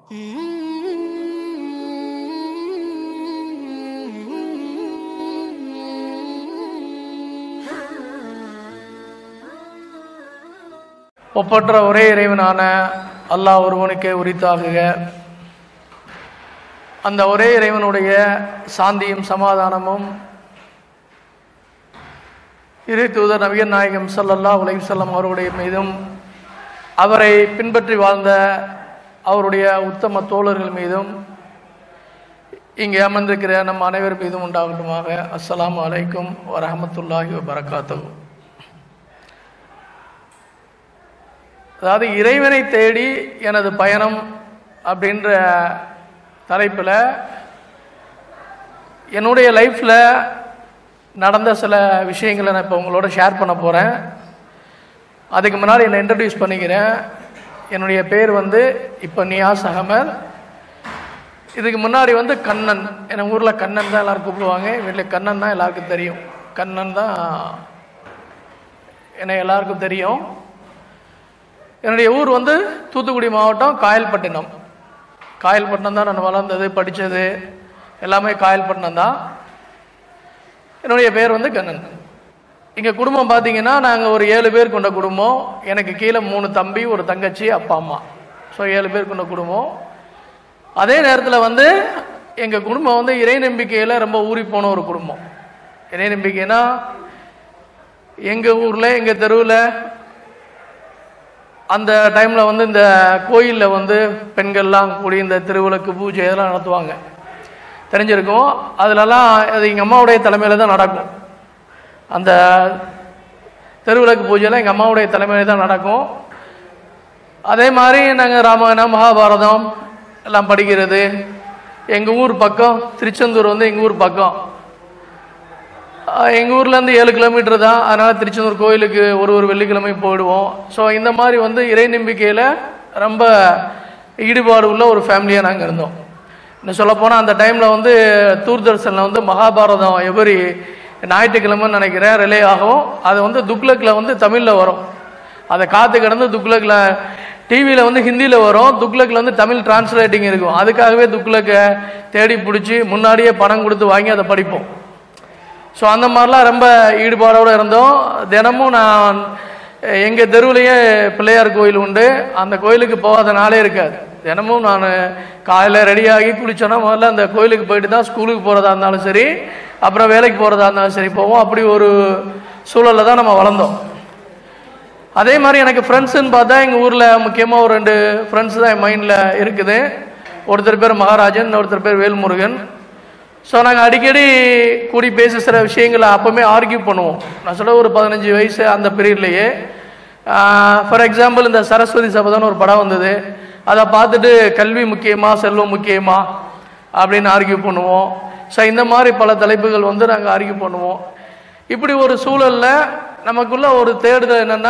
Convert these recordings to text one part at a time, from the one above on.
ஒப்பற்ற ஒரே இறைவனான அல்லாஹ் ஒருவனுக்கே உரித்தாகுக அந்த ஒரே இறைவனுடைய சாந்தியும் சமாதானமும் இறை தூதர் நபியர் நாயகம் ஸல்லல்லாஹு அலைஹி வஸல்லம் அவருடைய மீதும் அவரை பின்பற்றி வாழ்ந்த அவருடைய உத்தம தோழர்கள் மீதும் இங்கே அமர்ந்திருக்கிற நம் அனைவர் மீதும் உண்டாகட்டுமாக அஸ்ஸலாமு அலைக்கும் வரஹமத்துல்லாஹி வபரகாத்துஹு அதாவது இறைவனை தேடி எனது பயணம் அப்படின்ற தலைப்பில் என்னுடைய லைஃப்பில் நடந்த சில விஷயங்களை நான் இப்போ உங்களோட ஷேர் பண்ண போகிறேன் அதுக்கு முன்னாடி என்னை இன்ட்ரடியூஸ் பண்ணிக்கிறேன் என்னுடைய பேர் வந்து இப்போ நியாஸ் அகமது இதுக்கு முன்னாடி வந்து கண்ணன் என் ஊரில் கண்ணன் தான் எல்லாரும் கூப்பிடுவாங்க வீட்டில் கண்ணன் தான் எல்லாருக்கும் தெரியும் கண்ணன் தான் என்னை எல்லாருக்கும் தெரியும் என்னுடைய ஊர் வந்து தூத்துக்குடி மாவட்டம் காயல்பட்டினம் காயல்பட்டினம் தான் நான் வளர்ந்தது படித்தது எல்லாமே காயல்பட்டினம் தான் என்னுடைய பேர் வந்து கண்ணன் இங்கே குடும்பம் பார்த்தீங்கன்னா நாங்கள் ஒரு ஏழு பேர் கொண்ட குடும்பம் எனக்கு கீழே மூணு தம்பி ஒரு தங்கச்சி அப்பா அம்மா ஸோ ஏழு பேர் கொண்ட குடும்பம் அதே நேரத்தில் வந்து எங்கள் குடும்பம் வந்து இறை நம்பிக்கையில் ரொம்ப ஊறி போன ஒரு குடும்பம் இறை நம்பிக்கைனா எங்கள் ஊரில் எங்கள் தெருவில் அந்த டைமில் வந்து இந்த கோயிலில் வந்து பெண்கள்லாம் கூடி இந்த திருவிளக்கு பூஜை இதெல்லாம் நடத்துவாங்க தெரிஞ்சிருக்கும் அதிலலாம் அது எங்கள் அம்மாவுடைய தலைமையில் தான் நடக்கும் அந்த திருவிளக்கு பூஜையெல்லாம் எங்கள் அம்மாவுடைய தலைமையில் தான் நடக்கும் அதே மாதிரி நாங்கள் ராமாயணம் மகாபாரதம் எல்லாம் படிக்கிறது எங்கள் ஊர் பக்கம் திருச்செந்தூர் வந்து எங்கள் ஊர் பக்கம் எங்கள் ஊர்லேருந்து ஏழு கிலோமீட்டர் தான் அதனால் திருச்செந்தூர் கோயிலுக்கு ஒரு ஒரு வெள்ளிக்கிழமை போயிடுவோம் ஸோ இந்த மாதிரி வந்து இறை நம்பிக்கையில் ரொம்ப ஈடுபாடு உள்ள ஒரு ஃபேமிலியாக நாங்கள் இருந்தோம் இன்னும் சொல்லப்போனால் அந்த டைமில் வந்து தூர்தர்ஷனில் வந்து மகாபாரதம் எவரி ஞாயிற்றுக்கிழமைன்னு நினைக்கிறேன் ரிலே ஆகும் அது வந்து துக்லக்கில் வந்து தமிழில் வரும் அதை காத்து கிடந்து துக்லக்கில் டிவியில் வந்து ஹிந்தியில் வரும் துக்லக்கில் வந்து தமிழ் டிரான்ஸ்லேட்டிங் இருக்கும் அதுக்காகவே துக்லக்கை தேடி பிடிச்சி முன்னாடியே பணம் கொடுத்து வாங்கி அதை படிப்போம் ஸோ அந்த மாதிரிலாம் ரொம்ப ஈடுபாடோடு இருந்தோம் தினமும் நான் எங்கள் தெருவுலேயே பிள்ளையார் கோயில் உண்டு அந்த கோயிலுக்கு போகாத நாளே இருக்காது தினமும் நான் காலையில் ரெடியாகி குளிச்சோன்னா முதல்ல அந்த கோயிலுக்கு போயிட்டு தான் ஸ்கூலுக்கு போகிறதா இருந்தாலும் சரி அப்புறம் வேலைக்கு போகிறதா இருந்தாலும் சரி போவோம் அப்படி ஒரு சூழலில் தான் நம்ம வளர்ந்தோம் அதே மாதிரி எனக்கு ஃப்ரெண்ட்ஸுன்னு பார்த்தா எங்கள் ஊரில் முக்கியமாக ஒரு ரெண்டு ஃப்ரெண்ட்ஸ் தான் என் மைண்டில் இருக்குது ஒருத்தர் பேர் மகாராஜன் ஒருத்தர் பேர் வேல்முருகன் ஸோ நாங்கள் அடிக்கடி கூடி பேச சில விஷயங்களை அப்போவுமே ஆர்கியூ பண்ணுவோம் நான் சொல்ல ஒரு பதினஞ்சு வயசு அந்த பீரியட்லேயே ஃபார் எக்ஸாம்பிள் இந்த சரஸ்வதி சபதம்னு ஒரு படம் வந்தது அதை பார்த்துட்டு கல்வி முக்கியமா செல்வம் முக்கியமா அப்படின்னு ஆர்கியூ பண்ணுவோம் ஸோ இந்த மாதிரி பல தலைப்புகள் வந்து நாங்கள் ஆர்கியூ பண்ணுவோம் இப்படி ஒரு சூழலில் நமக்குள்ள ஒரு தேடுதல் என்னென்னா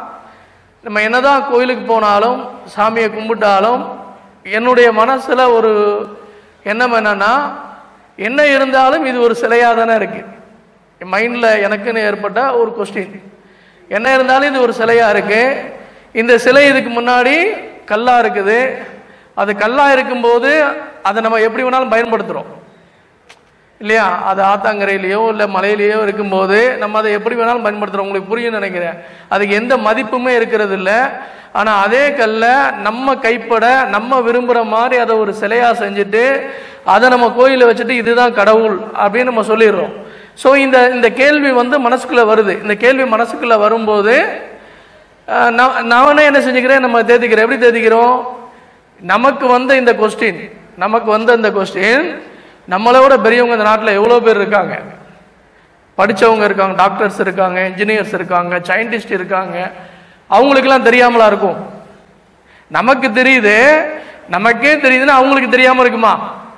நம்ம என்னதான் கோயிலுக்கு போனாலும் சாமியை கும்பிட்டாலும் என்னுடைய மனசில் ஒரு எண்ணம் என்னன்னா என்ன இருந்தாலும் இது ஒரு சிலையாக தானே இருக்கு என் மைண்டில் எனக்குன்னு ஏற்பட்ட ஒரு கொஸ்டின் என்ன இருந்தாலும் இது ஒரு சிலையாக இருக்கு இந்த சிலை இதுக்கு முன்னாடி கல்லாக இருக்குது அது கல்லாக இருக்கும்போது அதை நம்ம எப்படி வேணாலும் பயன்படுத்துகிறோம் இல்லையா அது ஆத்தாங்கரையிலையோ இல்லை மலையிலையோ இருக்கும்போது நம்ம அதை எப்படி வேணாலும் பயன்படுத்துகிறோம் உங்களுக்கு புரியும் நினைக்கிறேன் அதுக்கு எந்த மதிப்புமே இருக்கிறது இல்லை ஆனால் அதே கல்லை நம்ம கைப்பட நம்ம விரும்புகிற மாதிரி அதை ஒரு சிலையாக செஞ்சுட்டு அதை நம்ம கோயிலில் வச்சுட்டு இதுதான் கடவுள் அப்படின்னு நம்ம சொல்லிடுறோம் ஸோ இந்த இந்த கேள்வி வந்து மனசுக்குள்ளே வருது இந்த கேள்வி மனசுக்குள்ளே வரும்போது அஹ், நான் நானே என்ன செஞ்சுக்கிறேன் நம்ம தேதிக்கிறேன் எப்படி தேதிக்கிறோம் நமக்கு வந்த இந்த கொஸ்டின் நமக்கு வந்த இந்த கொஸ்டின் நம்மளை விட பெரியவங்க இந்த நாட்டில் எவ்வளோ பேர் இருக்காங்க படித்தவங்க இருக்காங்க டாக்டர்ஸ் இருக்காங்க இன்ஜினியர்ஸ் இருக்காங்க சயின்டிஸ்ட் இருக்காங்க அவங்களுக்கெல்லாம் தெரியாமலா இருக்கும் நமக்கு தெரியுது நமக்கே தெரியுதுன்னா அவங்களுக்கு தெரியாமல் இருக்குமா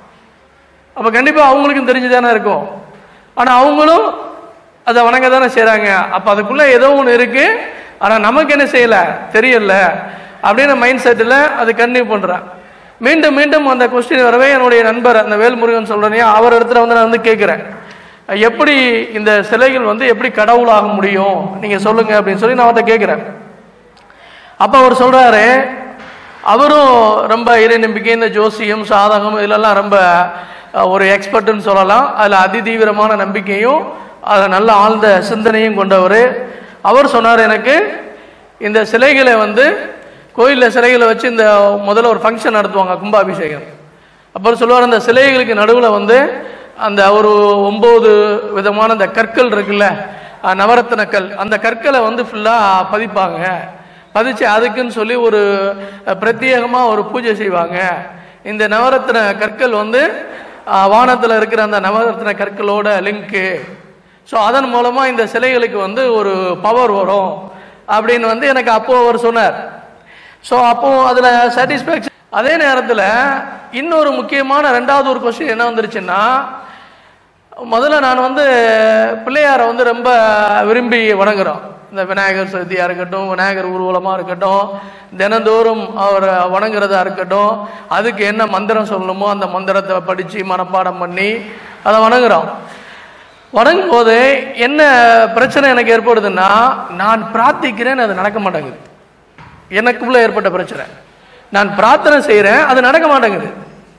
அப்போ கண்டிப்பாக அவங்களுக்கும் தெரிஞ்சு தானே இருக்கும் ஆனால் அவங்களும் அதை வணங்க தானே செய்கிறாங்க அப்போ அதுக்குள்ளே ஏதோ ஒன்று இருக்குது ஆனால் நமக்கு என்ன செய்யலை தெரியல அப்படின்னு மைண்ட் செட்டில் அது கன்டினியூ பண்ணுறேன் மீண்டும் மீண்டும் அந்த கொஸ்டின் வரவே என்னுடைய நண்பர் அந்த வேல்முருகன் சொல்கிறேனே அவர் இடத்துல வந்து நான் வந்து கேட்குறேன் எப்படி இந்த சிலைகள் வந்து எப்படி கடவுளாக முடியும் நீங்கள் சொல்லுங்கள் அப்படின்னு சொல்லி நான் அவர்கிட்ட கேட்குறேன் அப்போ அவர் சொல்கிறாரு அவரும் ரொம்ப இறை நம்பிக்கை இந்த ஜோசியம் சாதகம் இதிலெல்லாம் ரொம்ப அஹ், ஒரு எக்ஸ்பர்ட்னு சொல்லலாம் அதில் அதிதீவிரமான நம்பிக்கையும் அதில் நல்ல ஆழ்ந்த சிந்தனையும் கொண்டவர் அவர் சொன்னார் எனக்கு இந்த சிலைகளை வந்து கோயிலில் சிலைகளை வச்சு இந்த முதல்ல ஒரு ஃபங்க்ஷன் நடத்துவாங்க கும்பாபிஷேகம் அப்புறம் சொல்லுவார் அந்த சிலைகளுக்கு நடுவில் வந்து அந்த ஒரு ஒம்பது விதமான அந்த கற்கள் இருக்குல்ல அஹ், நவரத்தின கல் அந்த கற்களை வந்து ஃபுல்லாக பதிப்பாங்க பதிச்சு அதுக்குன்னு சொல்லி ஒரு பிரத்யேகமாக ஒரு பூஜை செய்வாங்க இந்த நவரத்தின கற்கள் வந்து வானத்தில் இருக்கிற அந்த நவரத்தின கற்களோட லிங்க்கு ஸோ அதன் மூலமாக இந்த சிலைகளுக்கு வந்து ஒரு பவர் வரும் அப்படின்னு வந்து எனக்கு அப்போ அவர் சொன்னார் ஸோ அப்போ அதில் சாட்டிஸ்ஃபேக்ஷன் அதே நேரத்தில் இன்னொரு முக்கியமான ரெண்டாவது ஒரு கொஸ்டின் என்ன வந்துருச்சுன்னா முதல்ல நான் வந்து பிள்ளையாரை வந்து ரொம்ப விரும்பி வணங்குறோம் இந்த விநாயகர் சதுர்த்தியாக இருக்கட்டும் விநாயகர் ஊர்வலமாக இருக்கட்டும் தினந்தோறும் அவரை வணங்குறதா இருக்கட்டும் அதுக்கு என்ன மந்திரம் சொல்லணுமோ அந்த மந்திரத்தை படித்து மனப்பாடம் பண்ணி அதை வணங்குறோம் வணங்கும் போது என்ன பிரச்சனை எனக்கு ஏற்படுதுன்னா நான் பிரார்த்திக்கிறேன் அது நடக்க மாட்டேங்குது எனக்குள்ள ஏற்பட்ட பிரச்சனை நான் பிரார்த்தனை செய்கிறேன் அது நடக்க மாட்டேங்குது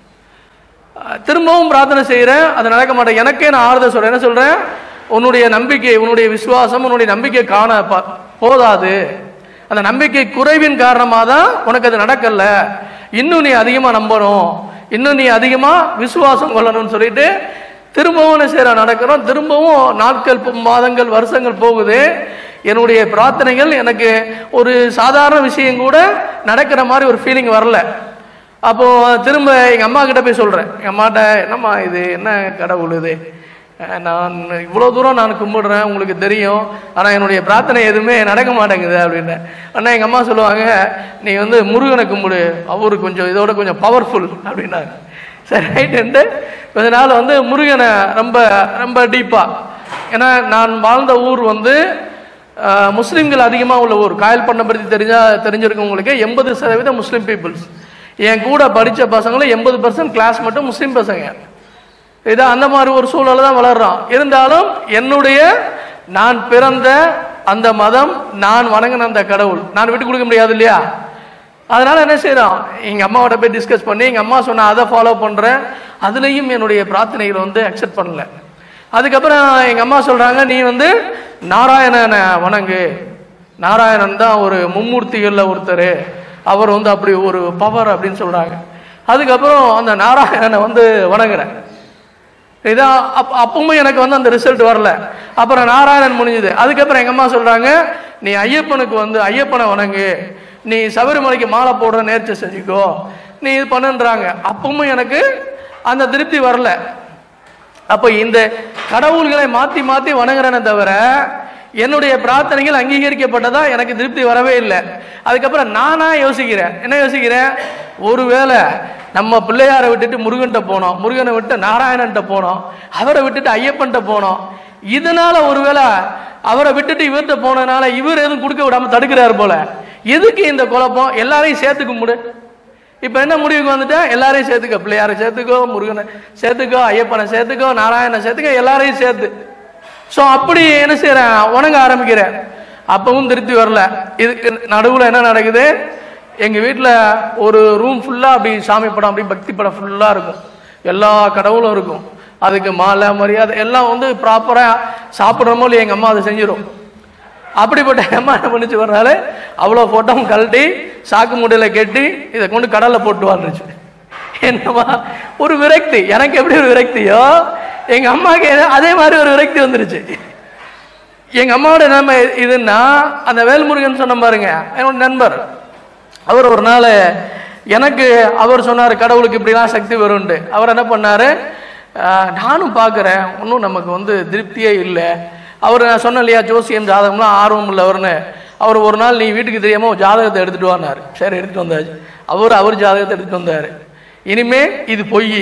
அஹ் திரும்பவும் பிரார்த்தனை செய்கிறேன் அது நடக்க மாட்டேன் எனக்கே நான் ஆறுதல் சொல்கிறேன் என்ன சொல்கிறேன் உன்னுடைய நம்பிக்கை உன்னுடைய விசுவாசம் உன்னுடைய நம்பிக்கை காண ப- போதாது அந்த நம்பிக்கை குறைவின் காரணமாக தான் உனக்கு அது நடக்கல இன்னும் நீ அதிகமாக நம்பணும் இன்னும் நீ அதிகமாக விசுவாசம் கொள்ளணும்னு சொல்லிட்டு திரும்பவும் என்ன செய்கிற நடக்கிறோம் திரும்பவும் நாட்கள் பு- மாதங்கள் வருஷங்கள் போகுது என்னுடைய பிரார்த்தனைகள் எனக்கு ஒரு சாதாரண விஷயம் கூட நடக்கிற மாதிரி ஒரு ஃபீலிங் வரல அப்போ திரும்ப எங்க அம்மா கிட்ட போய் சொல்றேன் எங்க அம்மாட்ட என்னம்மா இது என்ன கடவுள் இது அஹ் நான் இவ்வளோ தூரம் நான் கும்பிடுறேன் உங்களுக்கு தெரியும் ஆனால் என்னுடைய பிரார்த்தனை எதுவுமே நடக்க மாட்டேங்குது அப்படின்னு அண்ணா எங்கள் அம்மா சொல்லுவாங்க நீ வந்து முருகனை கும்பிடு அவரு கொஞ்சம் இதோட கொஞ்சம் பவர்ஃபுல் அப்படின்னாங்க சரி ரைட்டுன்ட்டு கொஞ்ச நாள் வந்து முருகனை ரொம்ப ரொம்ப டீப்பாக ஏன்னா நான் வாழ்ந்த ஊர் வந்து அஹ், முஸ்லிம்கள் அதிகமாக உள்ள ஊர் காயல் பண்ண பற்றி தெரிஞ்சா தெரிஞ்சிருக்கும் உங்களுக்கு எண்பது சதவீதம் முஸ்லீம் பீப்புள்ஸ் என் கூட படித்த பசங்களும் எண்பது பர்சன்ட் கிளாஸ் மட்டும் முஸ்லீம் பசங்க இது அந்த மாதிரி ஒரு சூழல்ல தான் வளர்றோம் இருந்தாலும் என்னுடைய நான் பிறந்த அந்த மதம் நான் வணங்கின அந்த கடவுள் நான் விட்டு கொடுக்க முடியாது இல்லையா அதனால என்ன செய்யறோம் எங்க அம்மாவோட போய் டிஸ்கஸ் பண்ணி எங்க அம்மா சொன்ன அதை ஃபாலோ பண்றேன் அதுலயும் என்னுடைய பிரார்த்தனைகளை வந்து அக்செப்ட் பண்ணல அதுக்கப்புறம் எங்க அம்மா சொல்றாங்க நீ வந்து நாராயணனை வணங்கு நாராயணன் தான் ஒரு மும்மூர்த்திகள்ல ஒருத்தர் அவர் வந்து அப்படி ஒரு பவர் அப்படின்னு சொல்றாங்க அதுக்கப்புறம் அந்த நாராயணனை வந்து வணங்குறேன் இதான் அப் அப்பவும் எனக்கு வந்து அந்த ரிசல்ட் வரல அப்புறம் நாராயணன் முடிஞ்சுது அதுக்கப்புறம் எங்க அம்மா சொல்றாங்க நீ ஐயப்பனுக்கு வந்து ஐயப்பனை வணங்கு நீ சபரிமலைக்கு மாலை போடுற நேர்ச்சி செஞ்சுக்கோ நீ இது பண்ணுன்றாங்க அப்பவும் எனக்கு அந்த திருப்தி வரல அப்போ இந்த கடவுள்களை மாத்தி மாத்தி வணங்குறேனே தவிர என்னுடைய பிரார்த்தனைகள் அங்கீகரிக்கப்பட்டதா எனக்கு திருப்தி வரவே இல்லை அதுக்கப்புறம் நானா யோசிக்கிறேன் என்ன யோசிக்கிறேன் ஒருவேளை நம்ம பிள்ளையாரை விட்டுட்டு முருகன்ட்ட போனோம் முருகனை விட்டு நாராயணன்ட்ட போனோம் அவரை விட்டுட்டு ஐயப்பன்ட்ட போனோம் இதனால ஒருவேளை அவரை விட்டுட்டு இவர்கிட்ட போனதுனால இவர் எதுவும் கொடுக்க விடாம தடுக்கிறாரு போல எதுக்கு இந்த குழப்பம் எல்லாரையும் சேர்த்து கும்பிடு இப்போ என்ன முடிவுக்கு வந்துட்டேன் எல்லாரையும் சேர்த்துக்கோ பிள்ளையாரை சேர்த்துக்கோ முருகனை சேர்த்துக்கோ ஐயப்பனை சேர்த்துக்கோ நாராயணனை சேர்த்துக்கோ எல்லாரையும் சேர்த்து ஸோ அப்படி என்ன செய்கிறேன் உணங்க ஆரம்பிக்கிறேன் அப்பவும் திருப்தி வரல இதுக்கு நடுவில் என்ன நடக்குது எங்கள் வீட்டில் ஒரு ரூம் ஃபுல்லாக அப்படி சாமி படம் அப்படி பக்தி படம் ஃபுல்லாக இருக்கும் எல்லா கடவுளும் இருக்கும் அதுக்கு மாலை மரியாதை எல்லாம் வந்து ப்ராப்பராக சாப்பிட்றமோ இல்லையா எங்கள் அம்மா அதை செஞ்சிடும் அப்படிப்பட்ட அம்மா என்ன பண்ணிச்சு ஒரு நாள் அவ்வளோ ஃபோட்டோவும் கழட்டி சாக்கு மூட்டையில் கட்டி இதை கொண்டு கடலில் போட்டு வாழ்ந்துச்சு என்னம்மா ஒரு விரக்தி எனக்கு எப்படி ஒரு விரக்தியோ எங்க அம்மாக்கு எது- அதே மாதிரி ஒரு விரக்தி வந்துருச்சு எங்க அம்மாவோட நிலைமை இதுன்னா அந்த வேல்முருகன் சொன்ன பாருங்க என்னோட நண்பர் அவர் ஒரு நாள் எனக்கு அவர் சொன்னார் கடவுளுக்கு இப்படிலாம் சக்தி வரும்ண்டு அவர் என்ன பண்ணாரு ஆஹ், நானும் பார்க்குறேன் ஒன்றும் நமக்கு வந்து திருப்தியே இல்லை அவர் நான் சொன்னேன் இல்லையா ஜோசியம் ஜாதகம்லாம் ஆர்வம் இல்லைவர்னு அவர் ஒரு நாள் நீ வீட்டுக்கு தெரியாம ஜாதகத்தை எடுத்துட்டு வானாரு சரி எடுத்துட்டு வந்தாச்சு அவர் அவர் ஜாதகத்தை எடுத்துட்டு வந்தாரு இனிமே இது பொய்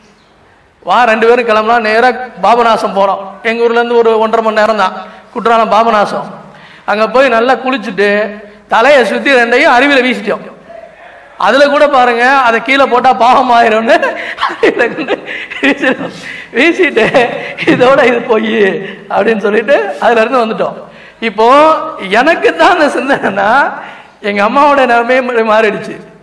வா ரெண்டு பேரும் கிளம்பலாம் நேராக பாபநாசம் போகிறோம் எங்கள் ஊர்லேருந்து ஒரு ஒன்றரை மணி நேரம் தான் குற்றாலம் பாபநாசம் அங்கே போய் நல்லா குளிச்சுட்டு தலையை சுற்றி ரெண்டையும் அருவியில் வீசிட்டோம் அதில் கூட பாருங்க அதை கீழே போட்டால் பாவம் ஆயிரும்னு அருவியில கொண்டு வீசிட்டோம் வீசிட்டு இதோட இது போய் அப்படின்னு சொல்லிட்டு அதுல இருந்து வந்துட்டோம் இப்போ எனக்கு தான் அந்த சிந்தனைனா எங்கள் அம்மாவோட நிலைமையே மாறிடுச்சு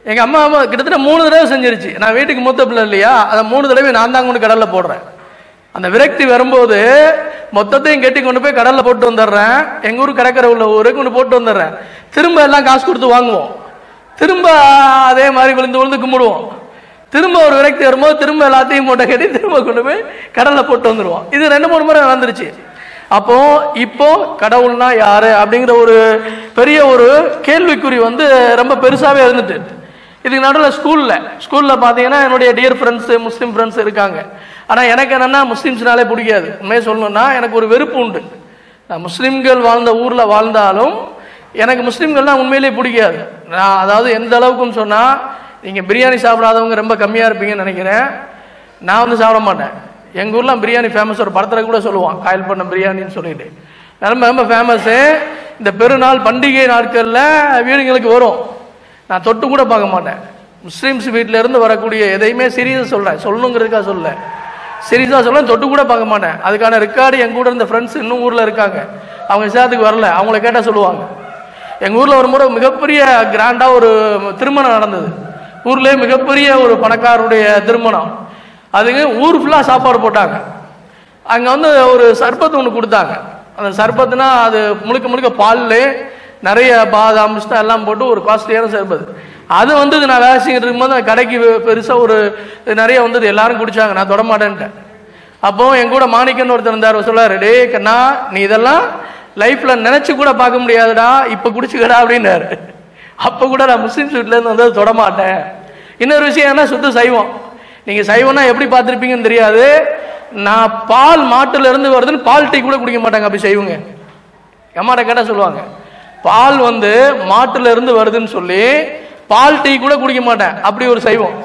எங்கள் அம்மா அம்மா கிட்டத்தட்ட மூணு தடவை செஞ்சிருச்சு நான் வீட்டுக்கு மூத்த பிள்ளை இல்லையா அதை மூணு தடவை நான் தான் கொண்டு கடலில் போடுறேன் அந்த விரக்தி வரும்போது மொத்தத்தையும் கட்டி கொண்டு போய் கடலில் போட்டு வந்துடுறேன் எங்கள் ஊர் கடற்கரை உள்ள ஊருக்கு கொண்டு போட்டு வந்துடுறேன் திரும்ப எல்லாம் காசு கொடுத்து வாங்குவோம் திரும்ப அதே மாதிரி விழுந்து விழுந்து கும்பிடுவோம் திரும்ப ஒரு விரக்தி வரும்போது திரும்ப எல்லாத்தையும் மூட்டை கட்டி திரும்ப கொண்டு போய் கடலில் போட்டு வந்துடுவோம் இது ரெண்டு மூணு முறை நடந்துருச்சு அப்போ இப்போ கடவுள்னா யாரு அப்படிங்கிற ஒரு பெரிய ஒரு கேள்விக்குறி வந்து ரொம்ப பெருசாவே இருந்துட்டு இதுக்கு நடுவில் ஸ்கூலில் ஸ்கூலில் பார்த்தீங்கன்னா என்னுடைய டியர் ஃப்ரெண்ட்ஸு முஸ்லீம் ஃப்ரெண்ட்ஸ் இருக்காங்க ஆனால் எனக்கு என்னென்னா முஸ்லீம்ஸ்னாலே பிடிக்காது உண்மையை சொல்லணும்னா எனக்கு ஒரு வெறுப்பு உண்டு நான் முஸ்லீம்கள் வாழ்ந்த ஊரில் வாழ்ந்தாலும் எனக்கு முஸ்லீம்கள்லாம் உண்மையிலேயே பிடிக்காது நான் அதாவது எந்த அளவுக்குன்னு சொன்னால் நீங்கள் பிரியாணி சாப்பிடாதவங்க ரொம்ப கம்மியாக இருப்பீங்கன்னு நினைக்கிறேன் நான் வந்து சாப்பிட மாட்டேன் எங்கள் ஊர்லாம் பிரியாணி ஃபேமஸ் ஒரு படத்தில் கூட சொல்லுவான் காயல் பண்ண பிரியாணின்னு சொல்லிட்டு ரொம்ப ரொம்ப ஃபேமஸ்ஸு இந்த பெருநாள் பண்டிகை நாட்களில் வீடுங்களுக்கு வரும் நான் தொட்டு கூட பார்க்க மாட்டேன் முஸ்லீம்ஸ் வீட்டில இருந்து வரக்கூடிய எதையுமே சீரியஸாக சொல்கிறேன் சொல்லணுங்கிறதுக்காக சொல்ல சீரியஸாக சொல்ல தொட்டு கூட பார்க்க மாட்டேன் அதுக்கான ரெக்கார்டு எங்கள் கூட இருந்த ஃப்ரெண்ட்ஸ் இன்னும் ஊரில் இருக்காங்க அவங்க விசாரத்துக்கு வரல அவங்கள கேட்டால் சொல்லுவாங்க எங்கள் ஊரில் ஒரு முறை மிகப்பெரிய கிராண்டாக ஒரு திருமணம் நடந்தது ஊர்லேயே மிகப்பெரிய ஒரு பணக்காரருடைய திருமணம் அதுக்கு ஊர் ஃபுல்லாக சாப்பாடு போட்டாங்க அங்கே வந்து ஒரு சர்பத் ஒன்று கொடுத்தாங்க அந்த சர்பத்துனா அது முழுக்க முழுக்க பால்ல நிறைய பாதாம் பிஸ்தா எல்லாம் போட்டு ஒரு காஸ்ட்லியான சர்பத் அது வந்து நான் வேலை செஞ்சுட்டு இருக்கும்போது அந்த கடைக்கு பெருசாக ஒரு இது நிறைய வந்தது எல்லாரும் குடிச்சாங்க நான் தொட மாட்டேன்ட்டேன் அப்போ என் கூட மாணிக்கன் ஒருத்தர் இருந்தார் அவர் சொல்லாரு டே கண்ணா நீ இதெல்லாம் லைஃப்ல நினைச்சு கூட பார்க்க முடியாதுடா இப்ப குடிச்சுக்கடா அப்படின்னாரு அப்ப கூட நான் முஸ்லீம்ஸ் வீட்ல இருந்து வந்தது தொட மாட்டேன் இன்னொரு விஷயம் என்ன சுத்த சைவம் நீங்க சைவம்னா எப்படி பார்த்திருப்பீங்கன்னு தெரியாது நான் பால் மாட்டுல இருந்து வருதுன்னு பால் டீ கூட குடிக்க மாட்டாங்க அப்படி செய்வங்க அம்மாட்ட கேட்டா சொல்லுவாங்க பால் வந்து மாட்டுல இருந்து வருதுன்னு சொல்லி பால் டீ கூட குடிக்க மாட்டேன் அப்படி ஒரு சைவம்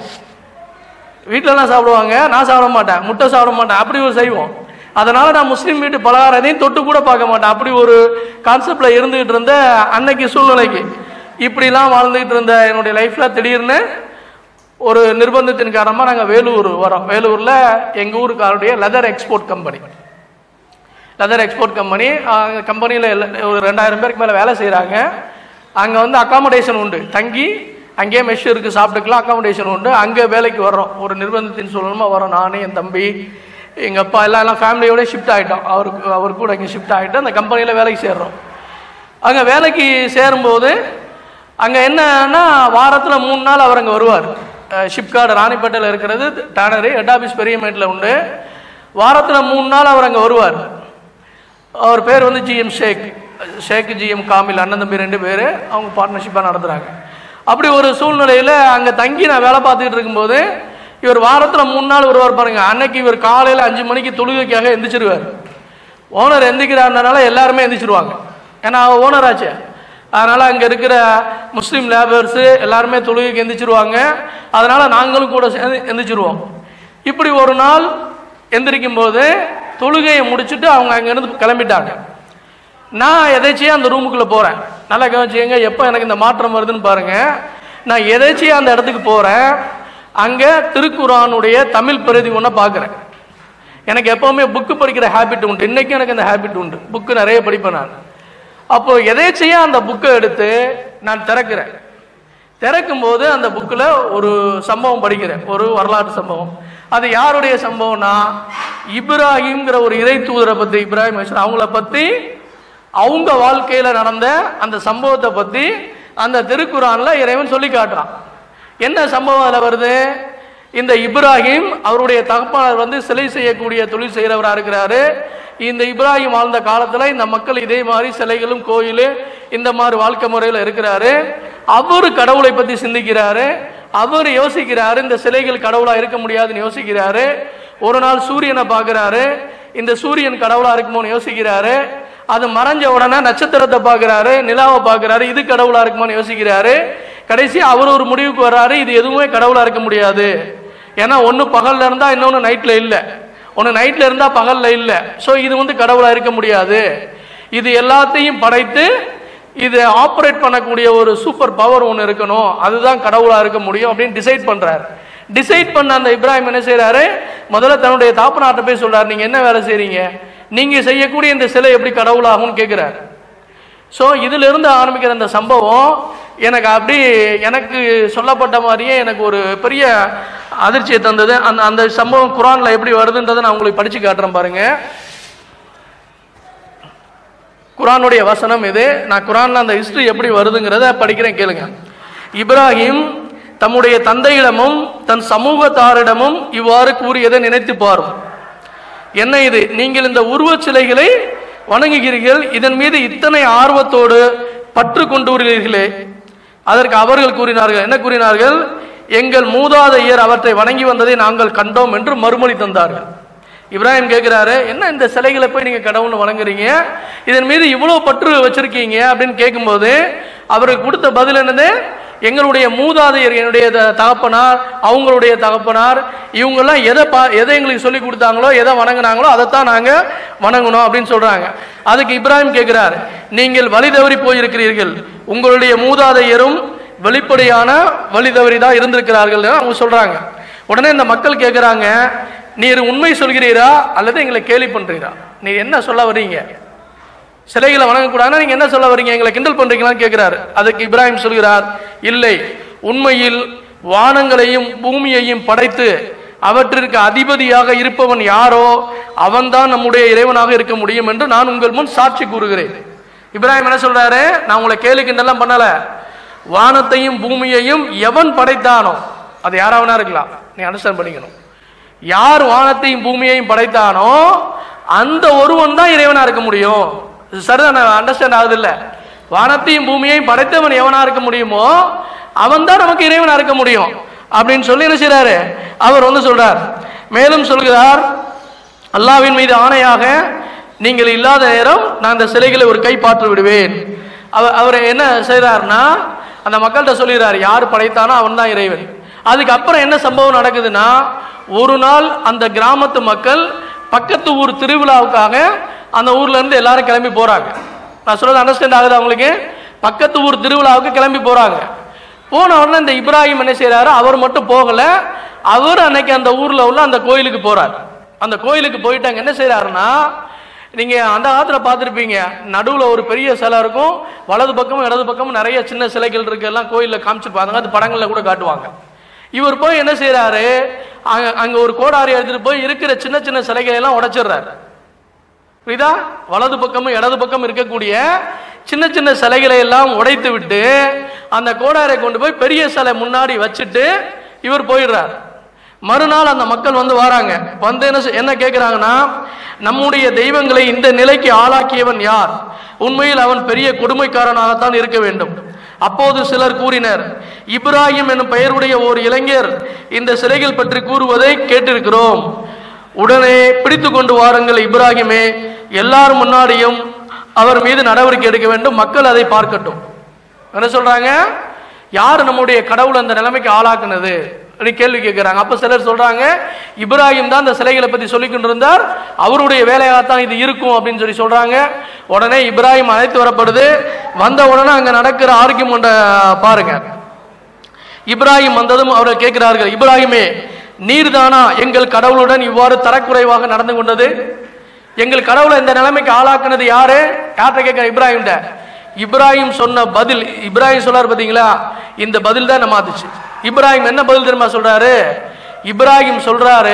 வீட்டிலலாம் சாப்பிடுவாங்க நான் சாப்பிட மாட்டேன் முட்டை சாப்பிட மாட்டேன் அப்படி ஒரு செய்வோம் அதனால நான் முஸ்லீம் வீட்டு பலகாரத்தையும் தொட்டு கூட பார்க்க மாட்டேன் அப்படி ஒரு கான்செப்ட்ல இருந்துகிட்டு இருந்த அன்னைக்கு சூழ்நிலைக்கு இப்படிலாம் வாழ்ந்துகிட்டு இருந்த என்னுடைய லைஃப்ல திடீர்னு ஒரு நிர்பந்தத்தின் காரணமாக நாங்கள் வேலூர் வரோம் வேலூரில் எங்கள் ஊருக்காருடைய leather export company leather export company அந்த கம்பெனியில் ஒரு ரெண்டாயிரம் பேருக்கு மேலே வேலை செய்கிறாங்க அங்கே வந்து அக்காமடேஷன் உண்டு தங்கி அங்கேயே மெஷ் இருக்குது சாப்பிட்டுக்கலாம் அக்காமடேஷன் உண்டு அங்கே வேலைக்கு வர்றோம் ஒரு நிர்பந்தத்தின் சூழலுமா வரோம் நான் என் தம்பி எங்கள் அப்பா எல்லாம் எல்லாம் ஃபேமிலியோட ஷிஃப்ட் ஆகிட்டோம் அவருக்கு அவர் கூட இங்கே ஷிஃப்ட் ஆகிட்டு அந்த கம்பெனியில் வேலைக்கு சேர்றோம் அங்கே வேலைக்கு சேரும்போது அங்கே என்னன்னா வாரத்தில் மூணு நாள் அவர் அங்கே வருவார் ஷிப்கார்டு ராணிப்பேட்டையில் இருக்கிறது டேனரி ஹெட் ஆஃபீஸ் பெரியமேட்டில் உண்டு வாரத்தில் மூணு நாள் அவர் அங்கே வருவார் அவர் பேர் வந்து ஜிஎம் ஷேக் ஷேக் ஜிஎம் காமில் அண்ணன் தம்பி ரெண்டு பேர் அவங்க பார்ட்னர்ஷிப்பாக நடத்துகிறாங்க அப்படி ஒரு சூழ்நிலையில் அங்கே தங்கி நான் வேலை பார்த்துக்கிட்டு இருக்கும்போது இவர் வாரத்தில் மூணு நாள் வருவார் பாருங்க அன்னைக்கு இவர் காலையில் அஞ்சு மணிக்கு தொழுகைக்காக எந்திரிச்சிருவார் ஓனர் எந்திக்கிறாருனால எல்லாருமே எந்திரிச்சிருவாங்க ஏன்னா ஓனர் ஆச்சு அதனால் அங்கே இருக்கிற முஸ்லீம் லேபர்ஸு எல்லாருமே தொழுகைக்கு எந்திரிச்சிருவாங்க அதனால் நாங்களும் கூட சேர்ந்து எந்திரிச்சிருவோம் இப்படி ஒரு நாள் எந்திரிக்கும் போது தொழுகையை முடிச்சுட்டு அவங்க அங்கேருந்து கிளம்பிட்டாங்க நான் எதாச்சியாக அந்த ரூமுக்குள்ளே போகிறேன் நல்லா கவனிச்சுங்க எப்போ எனக்கு இந்த மாற்றம் வருதுன்னு பாருங்க நான் எதாச்சியாக அந்த இடத்துக்கு போகிறேன் அங்கே திருக்குறானுடைய தமிழ் பிரதி ஒன்றை பார்க்குறேன் எனக்கு எப்பவுமே புக்கு படிக்கிற ஹேபிட் உண்டு இன்னைக்கும் எனக்கு அந்த ஹேபிட் உண்டு புக்கு நிறைய படிப்பேன் நான் அப்போ எதேச்சையா அந்த புக்கை எடுத்து நான் திறக்கிறேன் திறக்கும் போது அந்த புக்கில் ஒரு சம்பவம் படிக்கிறேன் ஒரு வரலாற்று சம்பவம் அது யாருடைய சம்பவம்னா இப்ராஹிம்ங்கிற ஒரு இறை தூதரை பத்தி இப்ராஹிம் அலைஹிஸ்ஸலாம் அவங்கள பத்தி அவங்க வாழ்க்கையில நடந்த அந்த சம்பவத்தை பத்தி அந்த திருக்குறான்ல இறைவன் சொல்லி காட்டுறான் என்ன சம்பவம் அதில் வருது இந்த இப்ராஹிம் அவருடைய தகப்பனார் வந்து சிலை செய்யக்கூடிய தொழில் செய்கிறவராக இருக்கிறாரு இந்த இப்ராஹிம் வாழ்ந்த காலத்துல இந்த மக்கள் இதே மாதிரி சிலைகளும் கோயில் இந்த மாதிரி வாழ்க்கை முறையில் இருக்கிறாரு அவர் கடவுளை பத்தி சிந்திக்கிறாரு அவர் யோசிக்கிறாரு இந்த சிலைகள் கடவுளா இருக்க முடியாதுன்னு யோசிக்கிறாரு ஒரு நாள் சூரியனை பார்க்கறாரு இந்த சூரியன் கடவுளா இருக்குமோன்னு யோசிக்கிறாரு அது மறைஞ்ச உடனே நட்சத்திரத்தை பார்க்கறாரு நிலாவை பார்க்கறாரு இது கடவுளா இருக்குமோன்னு யோசிக்கிறாரு கடைசி அவர் ஒரு முடிவுக்கு வர்றாரு இது எதுவுமே கடவுளா இருக்க முடியாது ஏன்னா ஒன்று பகல்ல இருந்தா இன்னொன்று நைட்ல இல்லை ஒன்று நைட்ல இருந்தா பகல்ல இல்லை ஸோ இது வந்து கடவுளா இருக்க முடியாது இது எல்லாத்தையும் படைத்து இது ஆப்ரேட் பண்ணக்கூடிய ஒரு சூப்பர் பவர் ஒன்று இருக்கணும் அதுதான் கடவுளா இருக்க முடியும் அப்படின்னு டிசைட் பண்றாரு டிசைட் பண்ண அந்த இப்ராஹிம் என்ன செய்றாரு முதல்ல தன்னுடைய தாப்பனாட்ட போய் சொல்றாரு நீங்க என்ன வேலை செய்றீங்க நீங்க செய்யக்கூடிய இந்த சிலை எப்படி கடவுளாகும்னு கேட்கிறாரு ஸோ இதுல இருந்து ஆரம்பிக்கிற அந்த சம்பவம் எனக்கு அப்படி எனக்கு சொல்லப்பட்ட மாதிரியே எனக்கு ஒரு பெரிய அதிர்ச்சியை தந்தது அந்த அந்த சம்பவம் குரான்ல எப்படி வருதுன்றதை நான் உங்களுக்கு படிச்சு காட்டுறேன் பாருங்க குரானுடைய வசனம் இது நான் குரான்ல அந்த ஹிஸ்டரி எப்படி வருதுங்கிறத படிக்கிறேன் கேளுங்க இப்ராஹிம் தம்முடைய தந்தையிடமும் தன் சமூகத்தாரிடமும் இவ்வாறு கூறியதை நினைத்து பாரும் என்ன இது நீங்கள் இந்த உருவச் சிலைகளை வணங்குகிறீர்கள் இதன் மீது இத்தனை ஆர்வத்தோடு பற்று கொண்டுள்ளீர்களே அதற்கு அவர்கள் கூறினார்கள் என்ன கூறினார்கள் எங்கள் மூதாதையர் அவற்றை வணங்கி வந்ததை நாங்கள் கண்டோம் என்று மறுமொழி தந்தார்கள் இப்ராஹிம் கேட்கிறாரு என்ன இந்த சிலைகளை போய் நீங்க கடவுள்னு வணங்குறீங்க இதன் மீது இவ்வளவு பற்று வச்சிருக்கீங்க அப்படின்னு கேட்கும்போது அவருக்கு கொடுத்த பதில் என்னது எங்களுடைய மூதாதையர் என்னுடைய த- தகப்பனார் அவங்களுடைய தகப்பனார் இவங்கெல்லாம் எதை பா எதை எங்களுக்கு சொல்லி கொடுத்தாங்களோ எதை வணங்குனாங்களோ அதைத்தான் நாங்க வணங்கணும் அப்படின்னு சொல்றாங்க அதுக்கு இப்ராஹிம் கேட்கிறார் நீங்கள் வழி தவறி போயிருக்கிறீர்கள் உங்களுடைய மூதாதையரும் வெளிப்படையான வழி தவறி தான் இருந்திருக்கிறார்கள் அவங்க சொல்றாங்க உடனே இந்த மக்கள் கேட்குறாங்க நீர் உண்மை சொல்கிறீரா அல்லது எங்களை கேலி பண்றீரா நீர் என்ன சொல்ல வர்றீங்க சிலைகளை வணங்கக்கூடாதுன்னா நீங்க என்ன சொல்ல வர்றீங்க எங்களை கிண்டல் பண்றீங்களான்னு கேட்கிறாரு அதுக்கு இப்ராஹிம் சொல்கிறார் இல்லை உண்மையில் வானங்களையும் பூமியையும் படைத்து அவற்றிற்கு அதிபதியாக இருப்பவன் யாரோ அவன்தான் நம்முடைய இறைவனாக இருக்க முடியும் என்று நான் உங்கள் முன் சாட்சி கூறுகிறேன் இப்ராஹிம் என்ன சொல்றாரு நான் உங்களை கேலி கிண்டல்லாம் பண்ணல வானத்தையும் பூமியையும் எவன் படைத்தானோ அது யாராவனா இருக்கலாம் நீ அண்டர்ஸ்டாண்ட் பண்ணிக்கணும் யார் வானத்தையும் பூமியையும் படைத்தானோ அந்த ஒருவன் தான் இறைவனா இருக்க முடியும் இது சரிதானே அண்டர்ஸ்டாண்ட் ஆகுது இல்ல வானத்தையும் பூமியையும் படைத்தவன் எவனா இருக்க முடியுமோ அவன் தான் நமக்கு இறைவனா இருக்க முடியும் அப்படின்னு சொல்லி என்ன செய்றாரு அவர் வந்து சொல்றார் மேலும் சொல்கிறார் அல்லாவின் மீது ஆணையாக நீங்கள் இல்லாத நேரம் நான் அந்த சிலைகளை ஒரு கை பாற்று விடுவேன் அவர் அவர் என்ன செய்றாருன்னா அந்த மக்கள்கிட்ட சொல்லிடுறார் யார் படைத்தானோ அவன் தான் இறைவன் அதுக்கப்புறம் என்ன சம்பவம் நடக்குதுன்னா ஒரு நாள் அந்த கிராமத்து மக்கள் பக்கத்து ஊர் திருவிழாவுக்காக அந்த ஊர்ல இருந்து எல்லாரும் கிளம்பி போறாங்க நான் சொல்றது அண்டர்ஸ்டாண்ட் ஆகுது அவங்களுக்கு பக்கத்து ஊர் திருவிழாவுக்கு கிளம்பி போறாங்க போன உடனே இந்த இப்ராஹிம் என்ன செய்றாரு அவர் மட்டும் போகல அவர் அன்னைக்கு அந்த ஊர்ல உள்ள அந்த கோயிலுக்கு போறார் அந்த கோயிலுக்கு போயிட்டாங்க என்ன செய்றாருன்னா நீங்க அந்த காலத்துல பார்த்திருப்பீங்க நடுவுல ஒரு பெரிய சிலை இருக்கும் வலது பக்கமும் இடது பக்கமும் நிறைய சின்ன சிலைகள் இருக்கு எல்லாம் கோயில்ல காமிச்சிருப்பாங்க அது படங்கள்ல கூட காட்டுவாங்க இவர் போய் என்ன செய்றாரு அங்க அங்க ஒரு கோடாரி எடுத்துட்டு போய் இருக்கிற சின்ன சின்ன சிலைகளை எல்லாம் உடைச்சிடுறாரு புரியுதா வலது பக்கமும் இடது பக்கம் இருக்கக்கூடிய சின்ன சின்ன சிலைகளை எல்லாம் உடைத்து விட்டு அந்த கோடாரை கொண்டு போய் பெரிய சிலை முன்னாடி வச்சுட்டு இவர் போயிடுறார் மறுநாள் அந்த மக்கள் வந்து வராங்க வந்து என்ன செய்- என்ன கேட்குறாங்கன்னா நம்முடைய தெய்வங்களை இந்த நிலைக்கு ஆளாக்கியவன் யார் உண்மையில் அவன் பெரிய கொடுமைக்காரனாகத்தான் இருக்க வேண்டும் அப்போது சிலர் கூறினர் இப்ராஹிம் என்னும் பெயருடைய ஒரு இளைஞர் இந்த சிலைகள் பற்றி கூறுவதை கேட்டிருக்கிறோம் உடனே பிடித்து கொண்டு வாருங்கள் இப்ராஹிமே எல்லார் முன்னாடியும் அவர் மீது நடவடிக்கை எடுக்க வேண்டும் மக்கள் அதை பார்க்கட்டும் என்ன சொல்றாங்க யார் நம்முடைய கடவுள் அந்த நிலைமைக்கு ஆளாக்குனது அப்படி கேள்வி கேட்கிறாங்க அப்ப சிலர் சொல்றாங்க இப்ராஹிம் தான் அந்த சிலைகளை பத்தி சொல்லிக் கொண்டிருந்தார் அவருடைய வேலையாகத்தான் இது இருக்கும் அப்படின்னு சொல்லி சொல்றாங்க உடனே இப்ராஹிம் அழைத்து வரப்படுது வந்த உடனே அங்க நடக்கிற ஆர்கியூமெண்ட்டை பாருங்க இப்ராஹிம் வந்ததும் அவர்கள் கேட்கிறார்கள் இப்ராஹிமே நீர்தானா எங்கள் கடவுளுடன் இவ்வாறு தரக்குறைவாக நடந்து கொண்டது எங்கள் கடவுளை இந்த நிலைமைக்கு ஆளாக்குனது யாரு யார்கிட்ட கேட்கிற இப்ராஹிம்கிட்ட இப்ராஹிம் சொன்ன பதில் இப்ராஹிம் சொல்லார் பாத்தீங்களா இந்த பதில் தான் நம்ம மாத்துச்சு இப்ராஹிம் என்ன பதில் தெரியுமா சொல்றாரு இப்ராஹிம் சொல்றாரு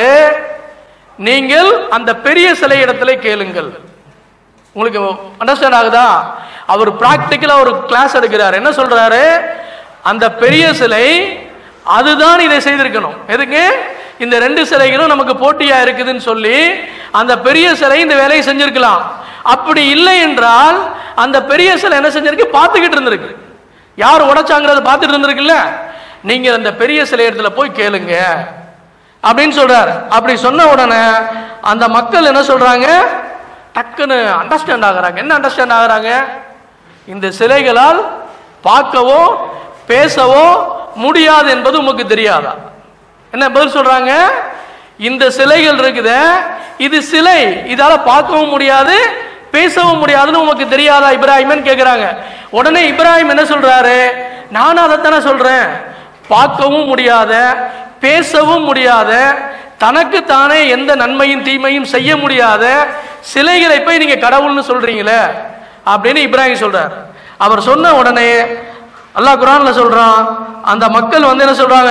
நீங்கள் அந்த பெரிய சிலை இடத்துல கேளுங்கள் உங்களுக்கு அண்டர்ஸ்டாண்ட் ஆகுதா அவர் பிராக்டிக்கலா ஒரு கிளாஸ் எடுக்கிறார் என்ன சொல்றாரு அந்த பெரிய சிலை அதுதான் இதை செய்திருக்கணும் எதுக்கு இந்த ரெண்டு சிலைகளும் நமக்கு போட்டியா இருக்குதுன்னு சொல்லி அந்த பெரிய சிலை இந்த வேலையை செஞ்சிருக்கலாம் அப்படி இல்லை என்றால் அந்த பெரிய சிலை என்ன செஞ்சிருக்கு பார்த்துக்கிட்டு இருந்திருக்கு யார் உடைச்சாங்கிறத பார்த்துட்டு இருந்திருக்குல்ல நீங்க அந்த பெரிய சிலை இடத்துல போய் கேளுங்க அப்படின்னு சொல்றாரு அப்படி சொன்ன உடனே அந்த மக்கள் என்ன சொல்றாங்க டக்குன்னு அண்டர்ஸ்டாண்ட் ஆகுறாங்க என்ன அண்டர்ஸ்டாண்ட் ஆகுறாங்க இந்த சிலைகளால் பார்க்கவோ பேசவோ முடியாது என்பது உமக்கு தெரியாதா என்ன பதில் சொல்றாங்க இந்த சிலைகள் இருக்குதே இது சிலை இதால பார்க்கவும் முடியாது பேசவும் முடியாதுன்னு உமக்கு தெரியாதா இப்ராஹிம்னு கேக்குறாங்க உடனே இப்ராஹிம் என்ன சொல்றாரு நானும் அதைத்தானே சொல்றேன் பார்க்கவும் முடியாத பேசவும் முடியாத தனக்கு தானே எந்த நன்மையும் தீமையும் செய்ய முடியாத சிலைகளை போய் நீங்க கடவுள்னு சொல்றீங்களே அப்படின்னு இப்ராஹிம் சொல்றார் அவர் சொன்ன உடனே அல்லாஹ் குரான்ல சொல்றான் அந்த மக்கள் வந்து என்ன சொல்றாங்க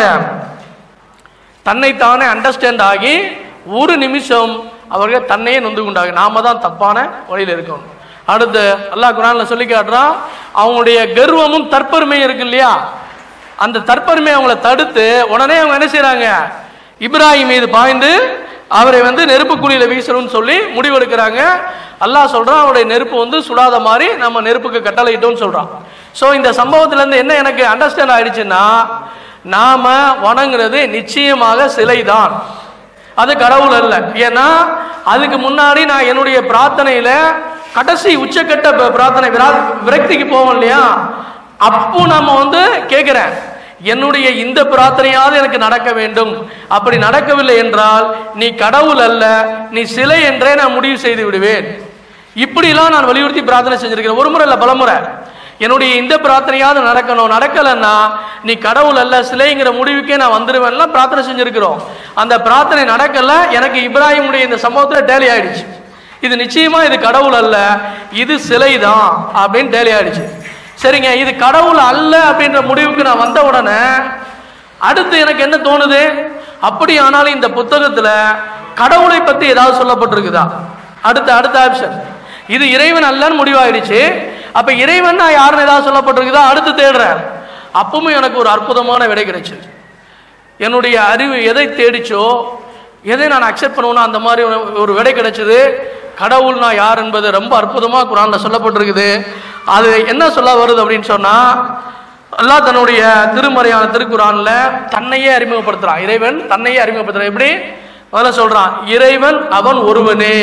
தன்னைத்தானே அண்டர்ஸ்டாண்ட் ஆகி ஒரு நிமிஷம் அவர்கள் தன்னையே நொந்து கொண்டாங்க நாம தான் தப்பான வழியில் இருக்கணும் அடுத்து அல்லாஹ் குரான்ல சொல்லி காட்டுறான் அவங்களுடைய கர்வமும் தற்பெருமையும் இருக்கு இல்லையா அந்த தற்பெருமை அவங்கள தடுத்து உடனே அவங்க என்ன செய்றாங்க இப்ராஹிம் மீது பாய்ந்து அவரை வந்து நெருப்பு குழியில வீசணும்னு சொல்லி முடிவெடுக்கிறாங்க அல்லாஹ் சொல்றான் அவருடைய நெருப்பு வந்து சுடாத மாதிரி நம்ம நெருப்புக்கு கட்டளையிட்டோம்னு சொல்றான் ஸோ இந்த சம்பவத்துல இருந்து என்ன எனக்கு அண்டர்ஸ்டாண்ட் ஆயிடுச்சுன்னா நாம வணங்குறது நிச்சயமாக சிலைதான் அது கடவுள் அல்ல ஏன்னா அதுக்கு முன்னாடி நான் என்னுடைய பிரார்த்தனையில கடைசி உச்சக்கட்ட ப- பிரார்த்தனை விரா- விரக்திக்கு போவோம் இல்லையா அப்போ நம்ம வந்து கேட்கிறேன் என்னுடைய இந்த பிரார்த்தனையாவது எனக்கு நடக்க வேண்டும் அப்படி நடக்கவில்லை என்றால் நீ கடவுள் அல்ல நீ சிலை என்றே நான் முடிவு செய்து விடுவேன் இப்படிலாம் நான் வலியுறுத்தி பிரார்த்தனை செஞ்சிருக்கிறேன் ஒரு முறை இல்லை பலமுறை என்னுடைய இந்த பிரார்த்தனையாவது நடக்கணும் நடக்கலைன்னா நீ கடவுள் அல்ல சிலைங்கிற முடிவுக்கே நான் வந்துடுவேன்லாம் பிரார்த்தனை செஞ்சிருக்கிறோம் அந்த பிரார்த்தனை நடக்கல எனக்கு இப்ராஹிமுடைய இந்த சம்பவத்தில் டேலி ஆயிடுச்சு இது நிச்சயமா இது கடவுள் அல்ல இது சிலை தான் அப்படின்னு டேலி ஆயிடுச்சு சரிங்க இது கடவுள் அல்ல அப்படின்ற முடிவுக்கு நான் வந்த உடனே அடுத்து எனக்கு என்ன தோணுது அப்படியானாலும் இந்த புத்தகத்துல கடவுளை பத்தி ஏதாவது சொல்லப்பட்டிருக்குதா அடுத்த அடுத்த ஆப்ஷன் இது இறைவன் அல்லன்னு முடிவாயிடுச்சு அப்ப இறைவன் யாருன்னு ஏதாவது சொல்லப்பட்டிருக்குதா அடுத்து தேடுறேன் அப்பவும் எனக்கு ஒரு அற்புதமான விடை கிடைச்சது என்னுடைய அறிவு எதை தேடிச்சோ எதை நான் அக்செப்ட் பண்ணுவேனோ அந்த மாதிரி ஒரு- ஒரு விடை கிடைச்சது கடவுள்னா யார் என்பது ரொம்ப அற்புதமா குரான்ல சொல்லப்பட்டிருக்குது அது என்ன சொல்ல வருது அப்படின்னு சொன்னா அல்லாஹ் தன்னுடைய திருமறையான திருக்குறான்ல தன்னையே அறிமுகப்படுத்துறான் இறைவன் தன்னையே அறிமுகப்படுத்துறான் எப்படி முதல்ல சொல்றான் இறைவன் அவன் ஒருவனே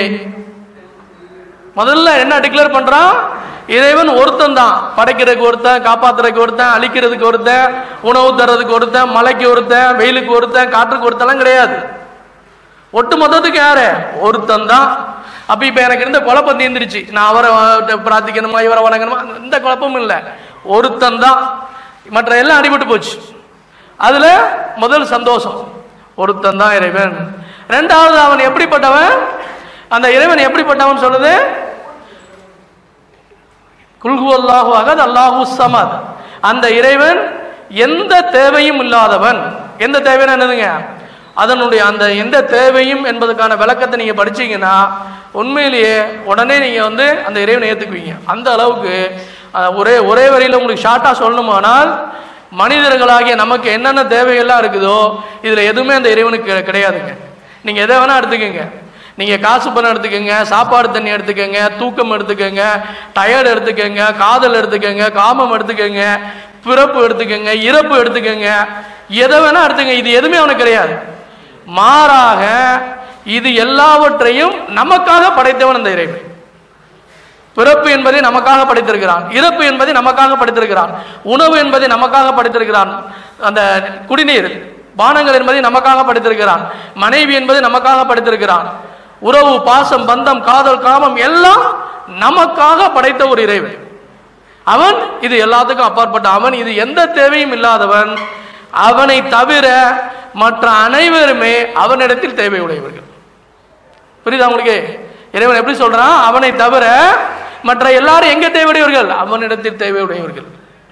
முதல்ல என்ன டிக்ளேர் பண்றான் இறைவன் ஒருத்தன் தான் படைக்கிறதுக்கு ஒருத்தன் காப்பாத்துறதுக்கு ஒருத்தன் அழிக்கிறதுக்கு ஒருத்தன் உணவு தர்றதுக்கு ஒருத்தன் மலைக்கு ஒருத்தன் வெயிலுக்கு ஒருத்தன் காற்றுக்கு ஒருத்தன்லாம் கிடையாது ஒட்டு மொத்தத்துக்கு யாரு ஒருத்தன் தான் அப்ப இப்ப எனக்கு இருந்த குழப்பம் தீர்ந்துருச்சு நான் அவரை வ- பிரார்த்திக்கணுமா இவரை வணங்கணுமா இந்த குழப்பமும் இல்லை ஒருத்தன் தான் மற்ற எல்லாம் அடிபட்டு போச்சு அதுல முதல் சந்தோஷம் ஒருத்தன் தான் இறைவன் ரெண்டாவது அவன் எப்படிப்பட்டவன் அந்த இறைவன் எப்படிப்பட்டவன் சொல்லுது குல்ஹு அல்லாஹு அகத் அல்லாஹு சமத் அந்த இறைவன் எந்த தேவையும் இல்லாதவன் எந்த தேவைன்னு என்னதுங்க அதனுடைய அந்த எந்த தேவையும் என்பதுக்கான விளக்கத்தை நீங்க படிச்சீங்கன்னா உண்மையிலேயே உடனே நீங்க வந்து அந்த இறைவனை ஏத்துக்குவீங்க அந்த அளவுக்கு அஹ், ஒரே ஒரே வரியில உங்களுக்கு ஷார்ட்டா சொல்லணுமானால் மனிதர்களாகிய நமக்கு என்னென்ன தேவைகள்லாம் இருக்குதோ இதுல எதுவுமே அந்த இறைவனுக்கு கிடை- கிடையாதுங்க நீங்க எதை வேணா எடுத்துக்கங்க நீங்க காசு பணம் எடுத்துக்கங்க சாப்பாடு தண்ணி எடுத்துக்கங்க தூக்கம் எடுத்துக்கங்க டயர்டு எடுத்துக்கங்க காதல் எடுத்துக்கங்க காமம் எடுத்துக்கங்க பிறப்பு எடுத்துக்கங்க இறப்பு எடுத்துக்கங்க எதை வேணா எடுத்துக்கங்க இது எதுவுமே அவனுக்கு கிடையாது மாறாக இது எல்லாவற்றையும் நமக்காக படைத்தவன் அந்த இறைவன் பிறப்பு என்பதை நமக்காக படைத்திருக்கிறான் இறப்பு என்பதை நமக்காக படைத்திருக்கிறான் உணவு என்பதை நமக்காக படைத்திருக்கிறான் அந்த குடிநீர் பானங்கள் என்பதை நமக்காக படைத்திருக்கிறான் மனைவி என்பதை நமக்காக படைத்திருக்கிறான் உறவு பாசம் பந்தம் காதல் காமம் எல்லாம் நமக்காக படைத்த ஒரு இறைவன் அவன் இது எல்லாத்துக்கும் அப்பாற்பட்ட அவன் இது எந்த தேவையும் இல்லாதவன் அவனை தவிர மற்ற அனைவருமே அவனிடத்தில் தேவை உடையவர்கள் புரியுதா உங்களுக்கு இறைவன் எப்படி சொல்றான் அவனை தவிர மற்ற எல்லாரும் எங்க தேவையுடையவர்கள் அவனிடத்தில் தேவையுடையவர்கள்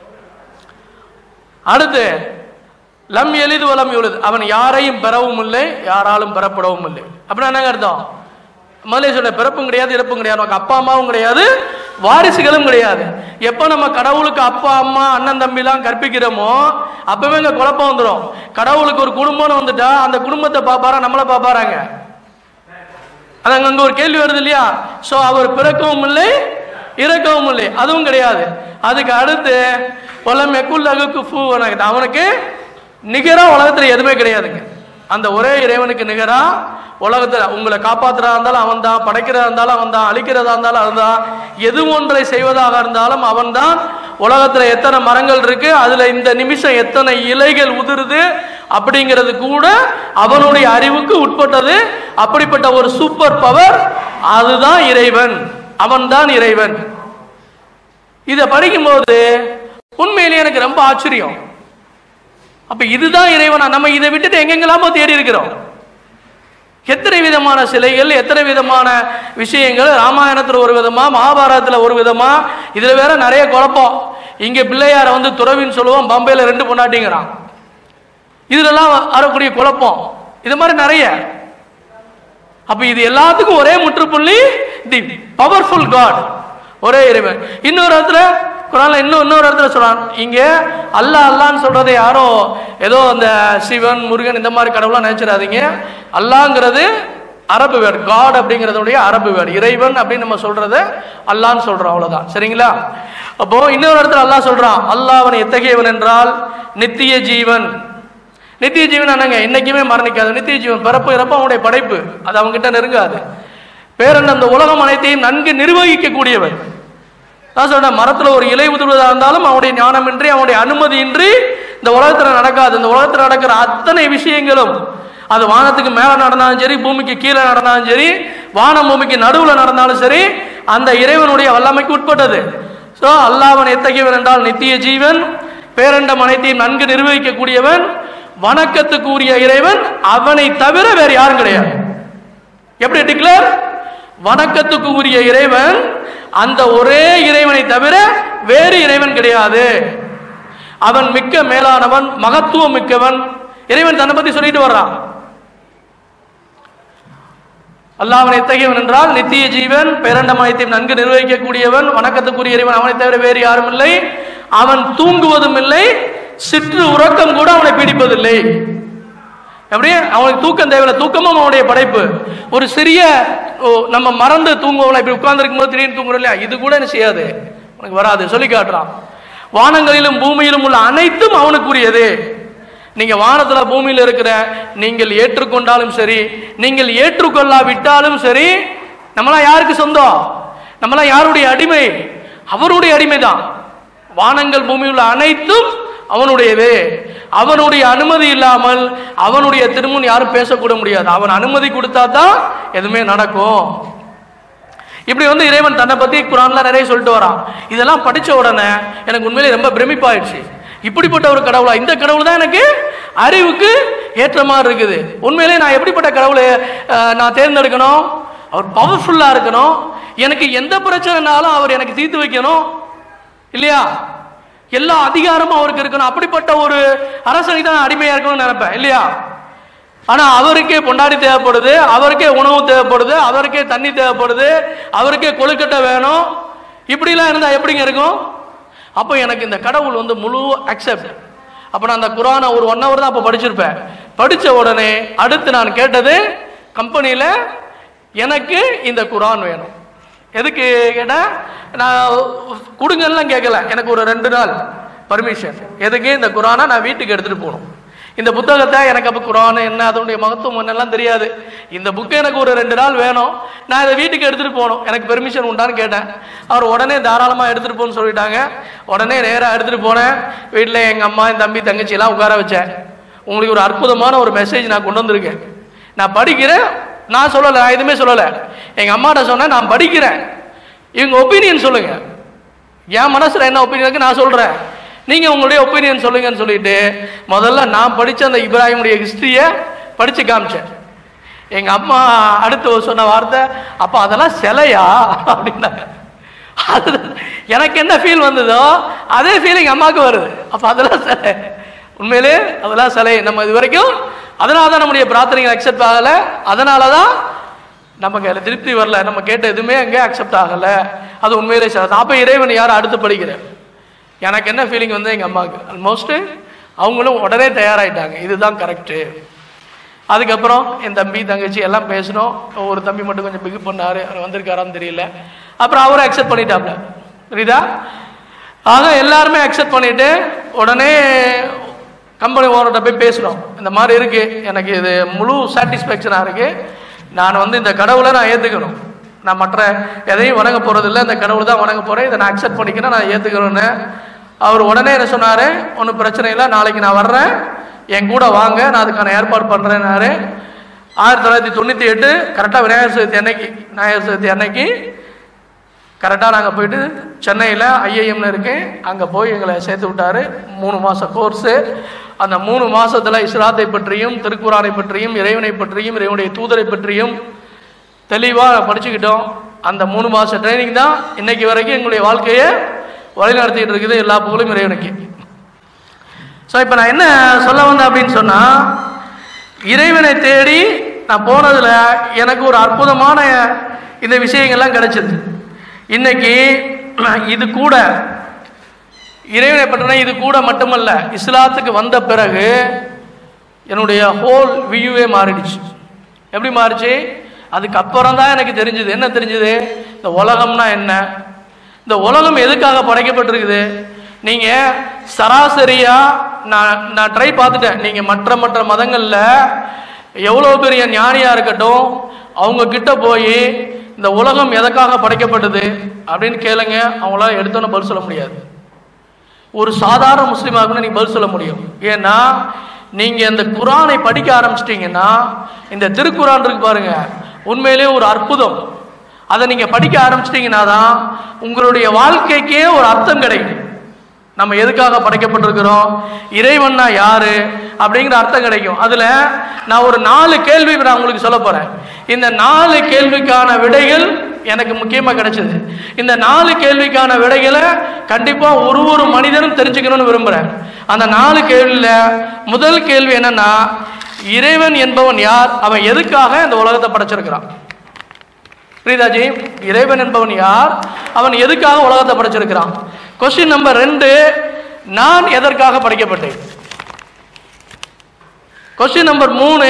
அடுத்து லம் எளிது வலம் எழுது அவன் யாரையும் பெறவும் இல்லை யாராலும் பெறப்படவும் இல்லை அப்படின்னா என்னங்க அர்த்தம் முதல்ல சொன்ன பிறப்பும் கிடையாது இறப்பும் கிடையாது நமக்கு அப்பா அம்மாவும் கிடையாது வாரிசுகளும் கிடையாது எப்போ நம்ம கடவுளுக்கு அப்பா அம்மா அண்ணன் தம்பிலாம் கற்பிக்கிறோமோ அப்பவே இங்க குழப்பம் வந்துடும் கடவுளுக்கு ஒரு குடும்பம்னு வந்துட்டா அந்த குடும்பத்தை பார்ப்பாரா நம்மளை பார்ப்பாராங்க அது அங்க அங்க ஒரு கேள்வி வருது இல்லையா சோ அவர் பிறக்கவும் இல்லை இறக்கவும் இல்லை அதுவும் கிடையாது அதுக்கு அடுத்து உலம் எக்குல்லகுக்கு ஃபூ அவனுக்கு நிகரா உலகத்துல எதுவுமே கிடையாதுங்க அந்த ஒரே இறைவனுக்கு நிகரா உலகத்துல உங்களை காப்பாத்துறதா இருந்தாலும் அவன் தான் படைக்கிறதா இருந்தாலும் அவன் தான் அழிக்கிறதா இருந்தாலும் அவன் தான் எது ஒன்றை செய்வதாக இருந்தாலும் அவன் தான் உலகத்துல எத்தனை மரங்கள் இருக்கு அதுல இந்த நிமிஷம் எத்தனை இலைகள் உதிருது அப்படிங்கிறது கூட அவனுடைய அறிவுக்கு உட்பட்டது அப்படிப்பட்ட ஒரு சூப்பர் பவர் அதுதான் இறைவன் அவன்தான் இறைவன் இதை படிக்கும்போது உண்மையிலேயே எனக்கு ரொம்ப ஆச்சரியம் அப்ப இதுதான் இறைவனா நம்ம இதை விட்டுட்டு எங்கெங்கெல்லாமோ தேடி இருக்கிறோம் எத்தனை விதமான சிலைகள் எத்தனை விதமான விஷயங்கள் ராமாயணத்துல ஒரு விதமா மகாபாரதத்துல ஒரு விதமா இதுல வேற நிறைய குழப்பம் இங்க பிள்ளையார வந்து துறவின்னு சொல்லுவோம் பம்பையில ரெண்டு பொண்டாட்டிங்கிறான் இதுலலாம் வரக்கூடிய குழப்பம் இது மாதிரி நிறைய அப்ப இது எல்லாத்துக்கும் ஒரே முற்றுப்புள்ளி தி பவர்ஃபுல் காட் ஒரே இறைவன் இன்னொரு இடத்துல குரான்ல இன்னும் இன்னொரு இடத்துல சொல்றான் இங்க அல்லாஹ் அல்லான்னு சொல்றதை யாரோ ஏதோ அந்த சிவன் முருகன் இந்த மாதிரி கடவுளாம் நினைச்சிடாதீங்க அல்லாங்கிறது அரபு வேர்டு காட் அப்படிங்கிறதுடைய அரபு வேர்டு இறைவன் அப்படின்னு நம்ம சொல்றது அல்லான்னு சொல்றோம் அவ்வளவுதான் சரிங்களா அப்போ இன்னொரு இடத்துல அல்லாஹ் சொல்றான் அல்லாஹ் அவன் எத்தகையவன் என்றால் நித்திய ஜீவன் நித்திய ஜீவன் என்னங்க என்னைக்குமே மரணிக்காது நித்திய ஜீவன் பிறப்பு இறப்பு அவனுடைய படைப்பு அது அவங்ககிட்ட நெருங்காது பேரன் அந்த உலகம் அனைத்தையும் நன்கு நிர்வகிக்க கூடியவன் நான் சொல்றேன் மரத்துல ஒரு இலை உதிர்வதா இருந்தாலும் அவனுடைய ஞானமின்றி அவனுடைய அனுமதியின்றி இந்த உலகத்துல நடக்காது இந்த உலகத்துல நடக்கிற அத்தனை விஷயங்களும் அது வானத்துக்கு மேல நடந்தாலும் சரி பூமிக்கு கீழே நடந்தாலும் சரி வானம் பூமிக்கு நடுவுல நடந்தாலும் சரி அந்த இறைவனுடைய வல்லமைக்கு உட்பட்டது சோ அல்லாஹ்வன் எத்தகையவன் என்றால் நித்திய ஜீவன் பேரண்டம் அனைத்தையும் நன்கு நிர்வகிக்கக்கூடியவன் வணக்கத்துக்குரிய இறைவன் அவனை தவிர வேற யாரும் கிடையாது எப்படி டிக்ளேர் வணக்கத்துக்கு உரிய இறைவன் அந்த ஒரே இறைவனை தவிர வேறு இறைவன் கிடையாது அவன் மிக்க மேலானவன் மகத்துவம் மிக்கவன் இறைவன் தன்னை பத்தி சொல்லிட்டு வர்றான் அல்லாஹ் அவன் எத்தகையவன் என்றால் நித்திய ஜீவன் பேரண்டமயத்தையும் நன்கு நிர்வகிக்கக்கூடியவன் வணக்கத்துக்குரிய இறைவன் அவனை தவிர வேறு யாரும் இல்லை அவன் தூங்குவதும் இல்லை சிற்று உறக்கம் கூட அவனை பிடிப்பதில்லை எப்படி அவனுக்கு தூக்கம் தேவையில்லை தூக்கமும் அவனுடைய படைப்பு ஒரு சிறிய ஓ, நம்ம மறந்து தூங்குவோம்ல இப்படி உட்கார்ந்துருக்கும் போது திடீர்னு தூங்குறோம் இல்லையா இது கூட என்ன செய்யாது உனக்கு வராது சொல்லி காட்டுறான் வானங்களிலும் பூமியிலும் உள்ள அனைத்தும் அவனுக்குரியது நீங்க வானத்துல பூமியில இருக்கிற நீங்கள் ஏற்றுக்கொண்டாலும் சரி நீங்கள் ஏற்றுக்கொள்ளாவிட்டாலும் சரி நம்மளாம் யாருக்கு சொந்தம் நம்மளாம் யாருடைய அடிமை அவருடைய அடிமை தான் வானங்கள் பூமியில் உள்ள அனைத்தும் அவனுடையது அவனுடைய அனுமதி இல்லாமல் அவனுடைய திருமுன் யாரும் பேசக்கூட முடியாது அவன் அனுமதி கொடுத்தா தான் எதுவுமே நடக்கும் இப்படி வந்து இறைவன் தன்னை பத்தி குரான்ல நிறைய சொல்லிட்டு வரான் இதெல்லாம் படிச்ச உடனே எனக்கு உண்மையிலே ரொம்ப பிரமிப்பாயிடுச்சு இப்படிப்பட்ட ஒரு கடவுளா இந்த கடவுள் தான் எனக்கு அறிவுக்கு ஏற்ற மாதிரி இருக்குது உண்மையிலே நான் எப்படிப்பட்ட கடவுளை அஹ், நான் தேர்ந்தெடுக்கணும் அவர் பவர்ஃபுல்லா இருக்கணும் எனக்கு எந்த பிரச்சனைனாலும் அவர் எனக்கு தீர்த்து வைக்கணும் இல்லையா எல்லா அதிகாரமும் அவருக்கு இருக்கணும் அப்படிப்பட்ட ஒரு அரசனை தான் நான் அடிமையா இருக்கணும்னு நினைப்பேன் இல்லையா ஆனா அவருக்கே பொண்டாடி தேவைப்படுது அவருக்கே உணவு தேவைப்படுது அவருக்கே தண்ணி தேவைப்படுது அவருக்கே கொழுக்கட்டை வேணும் இப்படிலாம் இருந்தா எப்படிங்க இருக்கும் அப்போ எனக்கு இந்த கடவுள் வந்து முழு அக்செப்ட் அப்போ நான் அந்த குரானை ஒரு ஒன் ஹவர் தான் அப்போ படிச்சிருப்பேன் படிச்ச உடனே அடுத்து நான் கேட்டது கம்பெனியில் எனக்கு இந்த குரான் வேணும் எதுக்கு கேட்டா நான் கொடுங்கலாம் கேட்கல எனக்கு ஒரு ரெண்டு நாள் பர்மிஷன் எதுக்கு இந்த குரானை நான் வீட்டுக்கு எடுத்துட்டு போகணும் இந்த புத்தகத்தை எனக்கு அப்போ குரான் என்ன அதனுடைய மகத்துவம் என்னெல்லாம் தெரியாது இந்த புக்கு எனக்கு ஒரு ரெண்டு நாள் வேணும் நான் இதை வீட்டுக்கு எடுத்துட்டு போகணும் எனக்கு பெர்மிஷன் உண்டான்னு கேட்டேன் அவர் உடனே தாராளமாக எடுத்துட்டு போன்னு சொல்லிட்டாங்க உடனே நேராக எடுத்துட்டு போனேன் வீட்டில் எங்கள் அம்மா என் தம்பி தங்கச்சி எல்லாம் உட்கார வச்சேன் உங்களுக்கு ஒரு அற்புதமான ஒரு மெசேஜ் நான் கொண்டு வந்திருக்கேன் நான் படிக்கிறேன் நான் சொல்லலை நான் எதுவுமே சொல்லலை எங்கள் அம்மாட்ட சொன்னேன் நான் படிக்கிறேன் இவங்க ஒப்பீனியன் சொல்லுங்க என் மனசுல என்ன ஒப்பீனியன் இருக்கு நான் சொல்றேன் நீங்க உங்களுடைய ஒப்பீனியன் சொல்லுங்கன்னு சொல்லிட்டு முதல்ல நான் படிச்ச அந்த இப்ராஹிமுடைய ஹிஸ்டரியை படிச்சு காமிச்சேன் எங்க அம்மா அடுத்து சொன்ன வார்த்தை அப்ப அதெல்லாம் சிலையா அப்படின்னாங்க அது எனக்கு என்ன ஃபீல் வந்ததோ அதே ஃபீலிங் அம்மாவுக்கு வருது அப்ப அதெல்லாம் சிலை உண்மையிலே அதெல்லாம் சிலை நம்ம இது வரைக்கும் அதனால தான் நம்முடைய பிரார்த்தனைகள் அக்செப்ட் ஆகலை அதனால தான் நமக்கு அதில் திருப்தி வரல நம்ம கேட்ட எதுவுமே அங்கே அக்செப்ட் ஆகலை அது உண்மையிலே சார் அப்போ இறைவன் யார் அடுத்து படிக்கிறேன் எனக்கு என்ன ஃபீலிங் வந்து எங்கள் அம்மாவுக்கு ஆல்மோஸ்ட்டு அவங்களும் உடனே தயாராயிட்டாங்க இதுதான் கரெக்டு அதுக்கப்புறம் என் தம்பி தங்கச்சி எல்லாம் பேசினோம் ஒரு தம்பி மட்டும் கொஞ்சம் பிக் பண்ணாரு அவர் வந்திருக்காரான்னு தெரியல அப்புறம் அவரும் அக்செப்ட் பண்ணிட்டாப்ல புரியுதா ஆக எல்லாருமே அக்செப்ட் பண்ணிட்டு உடனே கம்பெனி ஓனர்கிட்ட போய் பேசணும் இந்த மாதிரி இருக்கு எனக்கு இது முழு சாட்டிஸ்ஃபேக்ஷனாக இருக்கு நான் வந்து இந்த கடவுளை நான் ஏற்றுக்கணும் நான் மற்ற எதையும் வணங்க போறதில்ல இந்த கடவுள் தான் வணங்க போறேன் இதை நான் அக்செப்ட் பண்ணிக்கிறேன் நான் ஏற்றுக்கிறேன்னு அவர் உடனே என்ன சொன்னாரு ஒன்றும் பிரச்சனை இல்லை நாளைக்கு நான் வர்றேன் என் கூட வாங்க நான் அதுக்கான ஏற்பாடு பண்ணுறேன்னாரு ஆயிரத்தி தொள்ளாயிரத்தி தொண்ணூற்றி எட்டு கரெக்டாக விநாயகர் சதுர்த்தி அன்னைக்கு விநாயகர் சதுர்த்தி அன்னைக்கு கரெக்டாக நாங்கள் போயிட்டு சென்னையில் ஐஐஎம்ல இருக்கேன் அங்கே போய் எங்களை சேர்த்து விட்டாரு மூணு மாதம் கோர்ஸு அந்த மூணு மாசத்துல இஸ்லாத்தை பற்றியும் திருக்குறானை பற்றியும் இறைவனை பற்றியும் இறைவனுடைய தூதரை பற்றியும் தெளிவாக படிச்சுக்கிட்டோம் அந்த மூணு மாதம் ட்ரைனிங் தான் இன்னைக்கு வரைக்கும் எங்களுடைய வாழ்க்கையை வழி நடத்திட்டு இருக்குது எல்லா புகழும் இறைவனுக்கு ஸோ இப்போ நான் என்ன சொல்ல வந்தேன் அப்படின்னு சொன்னால் இறைவனை தேடி நான் போனதில் எனக்கு ஒரு அற்புதமான இந்த விஷயங்கள்லாம் கிடைச்சது இன்னைக்கு இது கூட இறைவனை பற்றின இது கூட மட்டுமல்ல இஸ்லாத்துக்கு வந்த பிறகு என்னுடைய ஹோல் வியூவே மாறிடுச்சு எப்படி மாறிச்சு அதுக்கப்புறம் தான் எனக்கு தெரிஞ்சது என்ன தெரிஞ்சது இந்த உலகம்னா என்ன இந்த உலகம் எதுக்காக படைக்கப்பட்டிருக்குது நீங்கள் சராசரியாக நான் நான் ட்ரை பார்த்துட்டேன் நீங்கள் மற்ற மற்ற மதங்களில் எவ்வளோ பெரிய ஞானியாக இருக்கட்டும் அவங்க கிட்ட போய் இந்த உலகம் எதற்காக படைக்கப்பட்டது அப்படின்னு கேளுங்க அவங்களால எடுத்தோன்னு பதில் சொல்ல முடியாது ஒரு சாதாரண முஸ்லீமாக கூட நீங்க பதில் சொல்ல முடியும் ஏன்னா நீங்க இந்த குரானை படிக்க ஆரம்பிச்சிட்டீங்கன்னா இந்த திருக்குரான் இருக்கு பாருங்க உண்மையிலே ஒரு அற்புதம் அதை நீங்க படிக்க ஆரம்பிச்சிட்டீங்கன்னா தான் உங்களுடைய வாழ்க்கைக்கே ஒரு அர்த்தம் கிடைக்கும் நம்ம எதுக்காக படைக்கப்பட்டிருக்கிறோம் இறைவன்னா யாரு அப்படிங்கிற அர்த்தம் கிடைக்கும் அதுல நான் ஒரு நாலு கேள்வி நான் உங்களுக்கு சொல்ல போறேன் இந்த நாலு கேள்விக்கான விடைகள் எனக்கு முக்கியமா கிடைச்சது இந்த நாலு கேள்விக்கான விடைகளை கண்டிப்பா ஒரு ஒரு மனிதனும் தெரிஞ்சுக்கணும்னு விரும்புறேன் அந்த நாலு கேள்வியில முதல் கேள்வி என்னன்னா இறைவன் என்பவன் யார் அவன் எதுக்காக இந்த உலகத்தை படைச்சிருக்கிறான் புரியுதாஜி இறைவன் என்பவன் யார் அவன் எதுக்காக உலகத்தை படைச்சிருக்கிறான் கொஸ்டின் நம்பர் ரெண்டு நான் எதற்காக படைக்கப்பட்டேன் கொஸ்டின் நம்பர் மூணு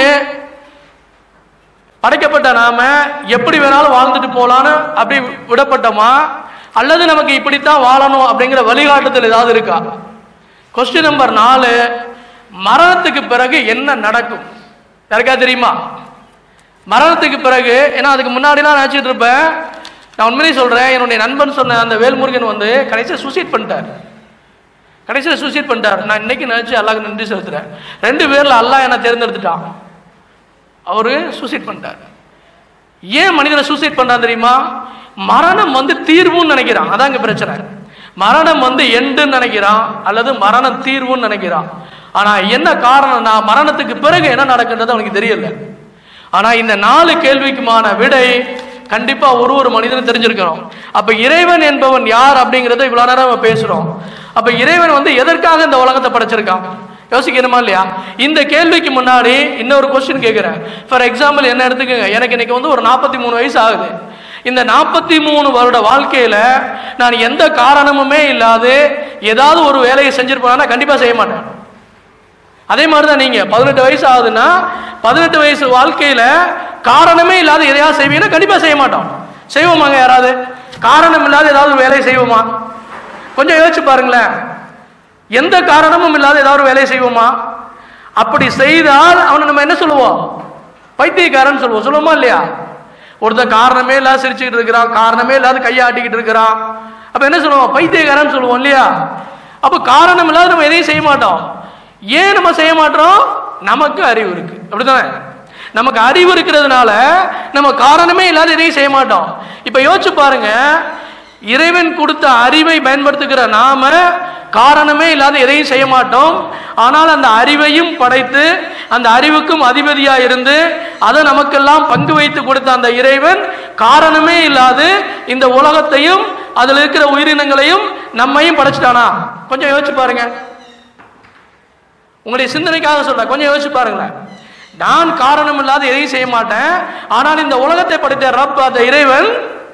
படைக்கப்பட்ட நாம எப்படி வேணாலும் வாழ்ந்துட்டு போலான்னு அப்படி விடப்பட்டோமா அல்லது நமக்கு இப்படித்தான் வாழணும் அப்படிங்கிற வழிகாட்டுதல் ஏதாவது இருக்கா கொஸ்டின் நம்பர் நாலு மரணத்துக்கு பிறகு என்ன நடக்கும் யாருக்கா தெரியுமா மரணத்துக்கு பிறகு ஏன்னா அதுக்கு முன்னாடிலாம் நினச்சிட்டு இருப்பேன் நான் உண்மையிலேயே சொல்கிறேன் என்னுடைய நண்பன் சொன்ன அந்த வேல்முருகன் வந்து கடைசியில் சூசைட் பண்ணிட்டார் கடைசியில் சூசைட் பண்ணிட்டார் நான் இன்னைக்கு நினச்சி அல்லாஹ்க்கு நன்றி செலுத்துறேன் ரெண்டு பேரில் அல்லாஹ் என்னை தேர்ந்தெடுத்துட்டான் அவரு சூசைட் பண்ணிட்டார் ஏன் மனிதனை சூசைட் பண்றான் தெரியுமா மரணம் வந்து தீர்வுன்னு நினைக்கிறான் அதான் இங்க பிரச்சனை மரணம் வந்து எண்டுன்னு நினைக்கிறான் அல்லது மரணம் தீர்வுன்னு நினைக்கிறான் ஆனா என்ன காரணம்னா மரணத்துக்கு பிறகு என்ன நடக்குன்றது அவனுக்கு தெரியல ஆனா இந்த நாலு கேள்விக்குமான விடை கண்டிப்பா ஒரு ஒரு மனிதனும் தெரிஞ்சிருக்கணும் அப்ப இறைவன் என்பவன் யார் அப்படிங்கறத இவ்வளவு நேரம் நம்ம பேசுறோம் அப்ப இறைவன் வந்து எதற்காக இந்த உலகத்தை படைச்சிருக்கான் யோசிக்கணுமா இல்லையா இந்த கேள்விக்கு முன்னாடி இன்னொரு கொஸ்டின் கேட்குறேன் ஃபார் எக்ஸாம்பிள் என்ன எடுத்துக்கோங்க எனக்கு இன்னைக்கு வந்து ஒரு நாற்பத்தி மூணு வயசு ஆகுது இந்த நாற்பத்தி மூணு வருட வாழ்க்கையில நான் எந்த காரணமுமே இல்லாது ஏதாவது ஒரு வேலையை செஞ்சிருப்பேன்னா கண்டிப்பா செய்ய மாட்டேன் அதே மாதிரி தான் நீங்க பதினெட்டு வயசு ஆகுதுன்னா பதினெட்டு வயசு வாழ்க்கையில காரணமே இல்லாத எதையாவது செய்வீங்கன்னா கண்டிப்பா செய்ய மாட்டோம் செய்வோமாங்க யாராவது காரணம் இல்லாத ஏதாவது ஒரு வேலையை செய்வோமா கொஞ்சம் யோசிச்சு பாருங்களேன் எந்த காரணமும் இல்லாத ஏதாவது ஒரு வேலையை செய்வோமா அப்படி செய்தால் அவனை நம்ம என்ன சொல்லுவோம் பைத்தியக்காரன் சொல்லுவோம் சொல்லுவோமா இல்லையா ஒருத்தன் காரணமே இல்லாத சிரிச்சுக்கிட்டு இருக்கிறான் காரணமே இல்லாத கையை ஆட்டிக்கிட்டு இருக்கிறான் அப்ப என்ன சொல்லுவோம் பைத்தியக்காரன் சொல்லுவோம் இல்லையா அப்ப காரணம் இல்லாத நம்ம எதையும் செய்ய மாட்டோம் ஏன் நம்ம செய்ய மாட்டோம் நமக்கு அறிவு இருக்கு அப்படிதானே நமக்கு அறிவு இருக்கிறதுனால நம்ம காரணமே இல்லாத எதையும் செய்ய மாட்டோம் இப்ப யோசிச்சு பாருங்க இறைவன் கொடுத்த அறிவை பயன்படுத்துகிற நாம காரணமே இல்லாத எதையும் செய்ய மாட்டோம் ஆனால் அந்த அறிவையும் படைத்து அந்த அறிவுக்கும் அதிபதியா இருந்து அதை நமக்கெல்லாம் பங்கு வைத்து கொடுத்த அந்த இறைவன் காரணமே இல்லாது இந்த உலகத்தையும் அதில் இருக்கிற உயிரினங்களையும் நம்மையும் படைச்சிட்டானா கொஞ்சம் யோசிச்சு பாருங்க உங்களுடைய சிந்தனைக்காக சொல்ல கொஞ்சம் யோசிச்சு பாருங்களேன் நான் காரணம் இல்லாத எதையும் செய்ய மாட்டேன் ஆனால் இந்த உலகத்தை படைத்த ரப் அந்த இறைவன்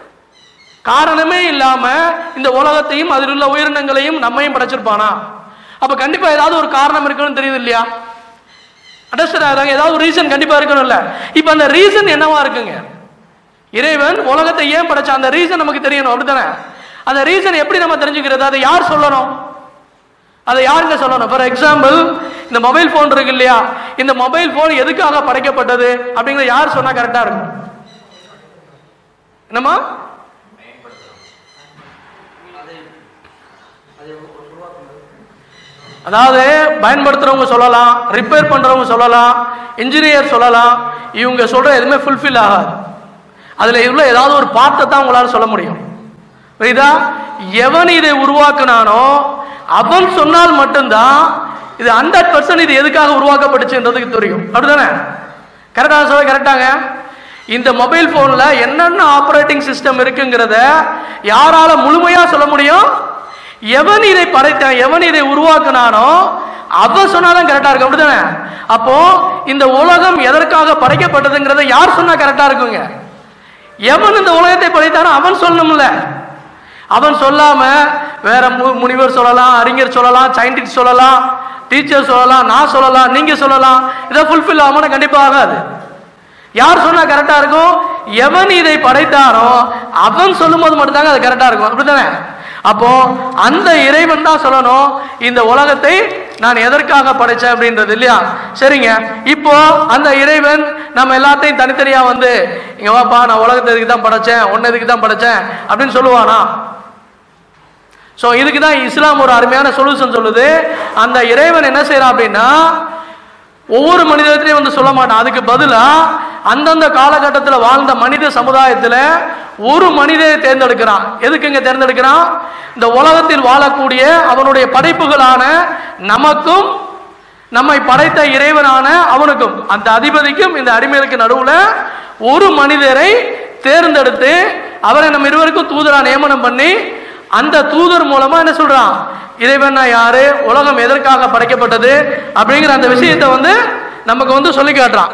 காரணமே இல்லாம இந்த உலகத்தையும் அதில் உள்ள உயிரினங்களையும் நம்மையும் படைச்சிருப்பானா அப்ப கண்டிப்பா ஏதாவது ஒரு காரணம் இருக்கணும்னு தெரியுது இல்லையா அண்டர்ஸ்டாண்ட் ஆகுறாங்க ஏதாவது ஒரு ரீசன் கண்டிப்பா இருக்கணும்ல இப்ப அந்த ரீசன் என்னவா இருக்குங்க இறைவன் உலகத்தை ஏன் படைச்சா அந்த ரீசன் நமக்கு தெரியணும் அப்படித்தானே அந்த ரீசன் எப்படி நம்ம தெரிஞ்சுக்கிறது அதை யார் சொல்லணும் அதை யாருங்க சொல்லணும் ஃபார் எக்ஸாம்பிள் இந்த மொபைல் ஃபோன் இருக்கு இல்லையா இந்த மொபைல் ஃபோன் எதுக்காக படைக்கப்பட்டது அப்படிங்கிறத யார் சொன்னா கரெக்டா இருக்கும் என்னம்மா அதாவது பயன்படுத்துறவங்க சொல்லலாம் ரிப்பேர் பண்றவங்க சொல்லலாம் இன்ஜினியர் சொல்லலாம் இவங்க சொல்ற எதுவுமே ஃபுல்ஃபில் ஆகாது அதுல உள்ள ஏதாவது ஒரு பார்ட்டை தான் உங்களால சொல்ல முடியும் புரியுதா எவன் இதை உருவாக்குனானோ அவன் சொன்னால் மட்டும்தான் இது ஹண்ட்ரட் பர்சன்ட் இது எதுக்காக உருவாக்கப்பட்டுச்சுன்றதுக்கு தெரியும் அப்படிதானே கரெக்டாக சொல்ல கரெக்டாங்க இந்த மொபைல் ஃபோனில் என்னென்ன ஆப்ரேட்டிங் சிஸ்டம் இருக்குங்கிறத யாரால முழுமையாக சொல்ல முடியும் எவன் இதை படைத்தான் எவன் இதை உருவாக்குனானோ அவன் சொன்னாதான் கரெக்டா இருக்கும் அப்படிதானே அப்போ இந்த உலகம் எதற்காக படைக்கப்பட்டதுங்கிறத யார் சொன்னா கரெக்டா இருக்குங்க எவன் இந்த உலகத்தை படைத்தானோ அவன் சொல்லணும்ல அவன் சொல்லாம வேற மு- முனிவர் சொல்லலாம் அறிஞர் சொல்லலாம் சயின்டிஸ்ட் சொல்லலாம் டீச்சர் சொல்லலாம் நான் சொல்லலாம் நீங்க சொல்லலாம் இதை ஃபுல்ஃபில் ஆகணும் கண்டிப்பா ஆகாது யார் சொன்னா கரெக்டா இருக்கும் எவன் இதை படைத்தானோ அவன் சொல்லும்போது மட்டும்தாங்க அது கரெக்டா இருக்கும் அப்படிதானே அப்போ அந்த இறைவன் தான் சொல்லணும் இந்த உலகத்தை நான் எதற்காக படைச்சேன் அப்படின்றது இல்லையா சரிங்க இப்போ அந்த இறைவன் நம்ம எல்லாத்தையும் தனித்தனியா வந்து இங்க வாப்பா நான் உலகத்தை இதுக்கு தான் படைச்சேன் உன்னை இதுக்கு தான் படைச்சேன் அப்படின்னு சொல்லுவானா ஸோ இதுக்கு தான் இஸ்லாம் ஒரு அருமையான சொல்யூஷன் சொல்லுது அந்த இறைவன் என்ன செய்யறான் அப்படின்னா ஒவ்வொரு மனிதத்திலையும் வந்து சொல்ல மாட்டான் அதுக்கு பதிலா அந்தந்த காலகட்டத்தில் வாழ்ந்த மனித சமுதாயத்தில் ஒரு மனிதரை தேர்ந்தெடுக்கிறான் எதுக்குங்க தேர்ந்தெடுக்கிறான் இந்த உலகத்தில் வாழக்கூடிய அவனுடைய படைப்புகளான நமக்கும் நம்மை படைத்த இறைவனான அவனுக்கும் அந்த அதிபதிக்கும் இந்த அடிமைகளுக்கு நடுவுல ஒரு மனிதரை தேர்ந்தெடுத்து அவரை நம்ம இருவருக்கும் தூதரா நியமனம் பண்ணி அந்த தூதர் மூலமா என்ன சொல்றான் இறைவன் யாரு உலகம் எதற்காக படைக்கப்பட்டது அப்படிங்கிற அந்த விஷயத்தை வந்து நமக்கு வந்து சொல்லி காட்டுறான்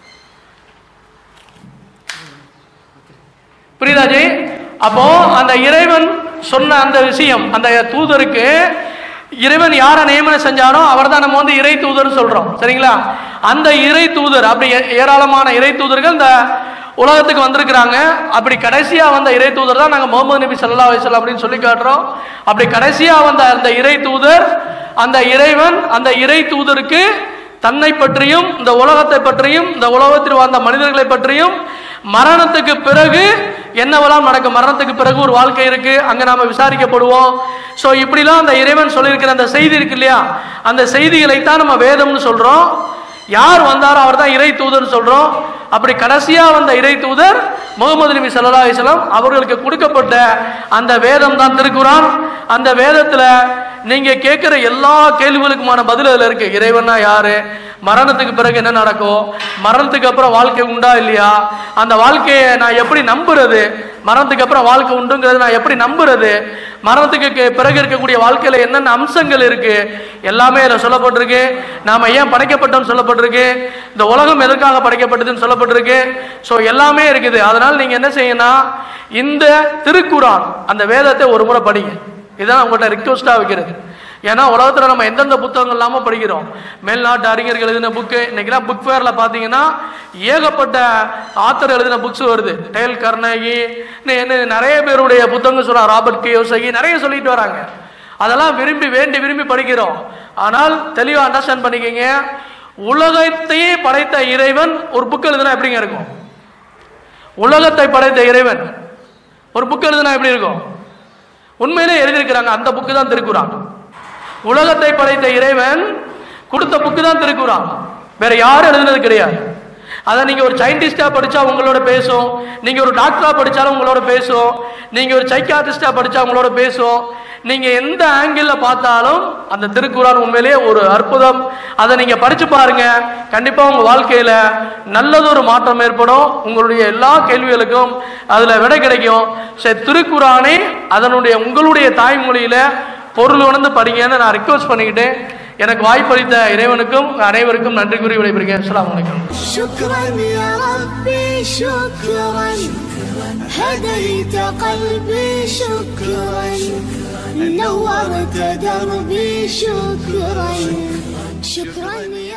புரியுதா ஜி அப்போ அந்த இறைவன் சொன்ன அந்த விஷயம் அந்த தூதருக்கு இறைவன் யாரை நியமனம் செஞ்சாரோ அவர் தான் நம்ம வந்து இறை தூதர் சொல்றோம் சரிங்களா அந்த இறை தூதர் அப்படி ஏ- ஏராளமான இறை தூதர்கள் இந்த உலகத்துக்கு வந்திருக்கிறாங்க அப்படி கடைசியா வந்த இறை தூதர் தான் நாங்க முகமது நபி ஸல்லல்லாஹு அலைஹி வஸல்லம் அப்படின்னு சொல்லி காட்டுறோம் அப்படி கடைசியா வந்த அந்த இறை தூதர் அந்த இறைவன் அந்த இறை தூதருக்கு தன்னை பற்றியும் இந்த உலகத்தை பற்றியும் இந்த உலகத்தில் வாழ்ந்த மனிதர்களை பற்றியும் மரணத்துக்கு பிறகு என்னவெல்லாம் நடக்கும் மரணத்துக்கு பிறகு ஒரு வாழ்க்கை இருக்கு அங்க நாம விசாரிக்கப்படுவோம் சோ இப்படிலாம் அந்த இறைவன் சொல்லியிருக்கிற அந்த செய்தி இருக்கு இல்லையா அந்த செய்திகளை தான் நம்ம வேதம்னு சொல்றோம் யார் வந்தாரோ அவர் தான் இறை தூதர்னு சொல்றோம் அப்படி கடைசியா வந்த இறை தூதர் முகமது நபி ஸல்லல்லாஹு அலைஹி வஸல்லம் அவர்களுக்கு கொடுக்கப்பட்ட அந்த வேதம் தான் திருக்குறான் அந்த வேதத்துல நீங்க கேட்கிற எல்லா கேள்விகளுக்குமான பதில் அதுல இருக்கு இறைவனா யாரு மரணத்துக்கு பிறகு என்ன நடக்கும் மரணத்துக்கு அப்புறம் வாழ்க்கை உண்டா இல்லையா அந்த வாழ்க்கையை நான் எப்படி நம்புறது மரணத்துக்கு அப்புறம் வாழ்க்கை உண்டுங்கிறது நான் எப்படி நம்புறது மரணத்துக்கு கே- பிறகு இருக்கக்கூடிய வாழ்க்கையில என்னென்ன அம்சங்கள் இருக்கு எல்லாமே அதில் சொல்லப்பட்டிருக்கு நாம ஏன் படைக்கப்பட்டோம்னு சொல்லப்பட்டிருக்கு இந்த உலகம் எதற்காக படைக்கப்பட்டதுன்னு சொல்லப்பட்டிருக்கு ஸோ எல்லாமே இருக்குது அதனால நீங்க என்ன செய்யணும் இந்த திருக்குறான் அந்த வேதத்தை ஒரு முறை படிங்க இதான் உங்கள்கிட்ட ரிக்வஸ்டா வைக்கிறது ஏன்னா உலகத்துல நம்ம எந்தெந்த புத்தகங்கள் இல்லாம படிக்கிறோம் மேல்நாட்டு அறிஞர்கள் எழுதின புக்கு இன்னைக்கெல்லாம் புக் ஃபேர்ல பாத்தீங்கன்னா ஏகப்பட்ட ஆத்தர் எழுதின புக்ஸ் வருது டேல் கர்னகி இன்னும் என்ன நிறைய பேருடைய புத்தகங்கள் சொல்றாங்க ராபர்ட் கியோசகி நிறைய சொல்லிட்டு வராங்க அதெல்லாம் விரும்பி வேண்டி விரும்பி படிக்கிறோம் ஆனால் தெளிவா அண்டர்ஸ்டாண்ட் பண்ணிக்கங்க உலகத்தையே படைத்த இறைவன் ஒரு புக் எழுதுனா எப்படிங்க இருக்கும் உலகத்தை படைத்த இறைவன் ஒரு புக் எழுதுனா எப்படி இருக்கும் உண்மையிலே எழுதியிருக்கிறாங்க அந்த புக்கு தான் திருக்குறான் உலகத்தை படைத்த இறைவன் கொடுத்த புக்கு தான் திருக்குறான் வேற யாரும் எழுதுனது கிடையாது அதை நீங்க ஒரு சயின்டிஸ்டா படிச்சா உங்களோட பேசும் நீங்க ஒரு டாக்டரா படிச்சாலும் உங்களோட பேசும் நீங்க ஒரு சைக்காட்ரிஸ்டா படிச்சா உங்களோட பேசும் நீங்க எந்த ஆங்கிள் பார்த்தாலும் அந்த திருக்குறான் உண்மையிலேயே ஒரு அற்புதம் அதை நீங்க படிச்சு பாருங்க கண்டிப்பா உங்க வாழ்க்கையில நல்லதொரு மாற்றம் ஏற்படும் உங்களுடைய எல்லா கேள்விகளுக்கும் அதுல விடை கிடைக்கும் சரி திருக்குறானே அதனுடைய உங்களுடைய தாய்மொழியில பொருள் உணர்ந்து படிங்கன்னு நான் ரிக்வஸ்ட் பண்ணிக்கிட்டு எனக்கு வாய்ப்பளித்த இறைவனுக்கும் உங்க அனைவருக்கும் நன்றி கூறி விடைபெறுகிறேன் அஸ்ஸலாமு அலைக்கும் شكرا يا ربي شكرا هديت قلبي شكرا نورت دربي شكرا شكرا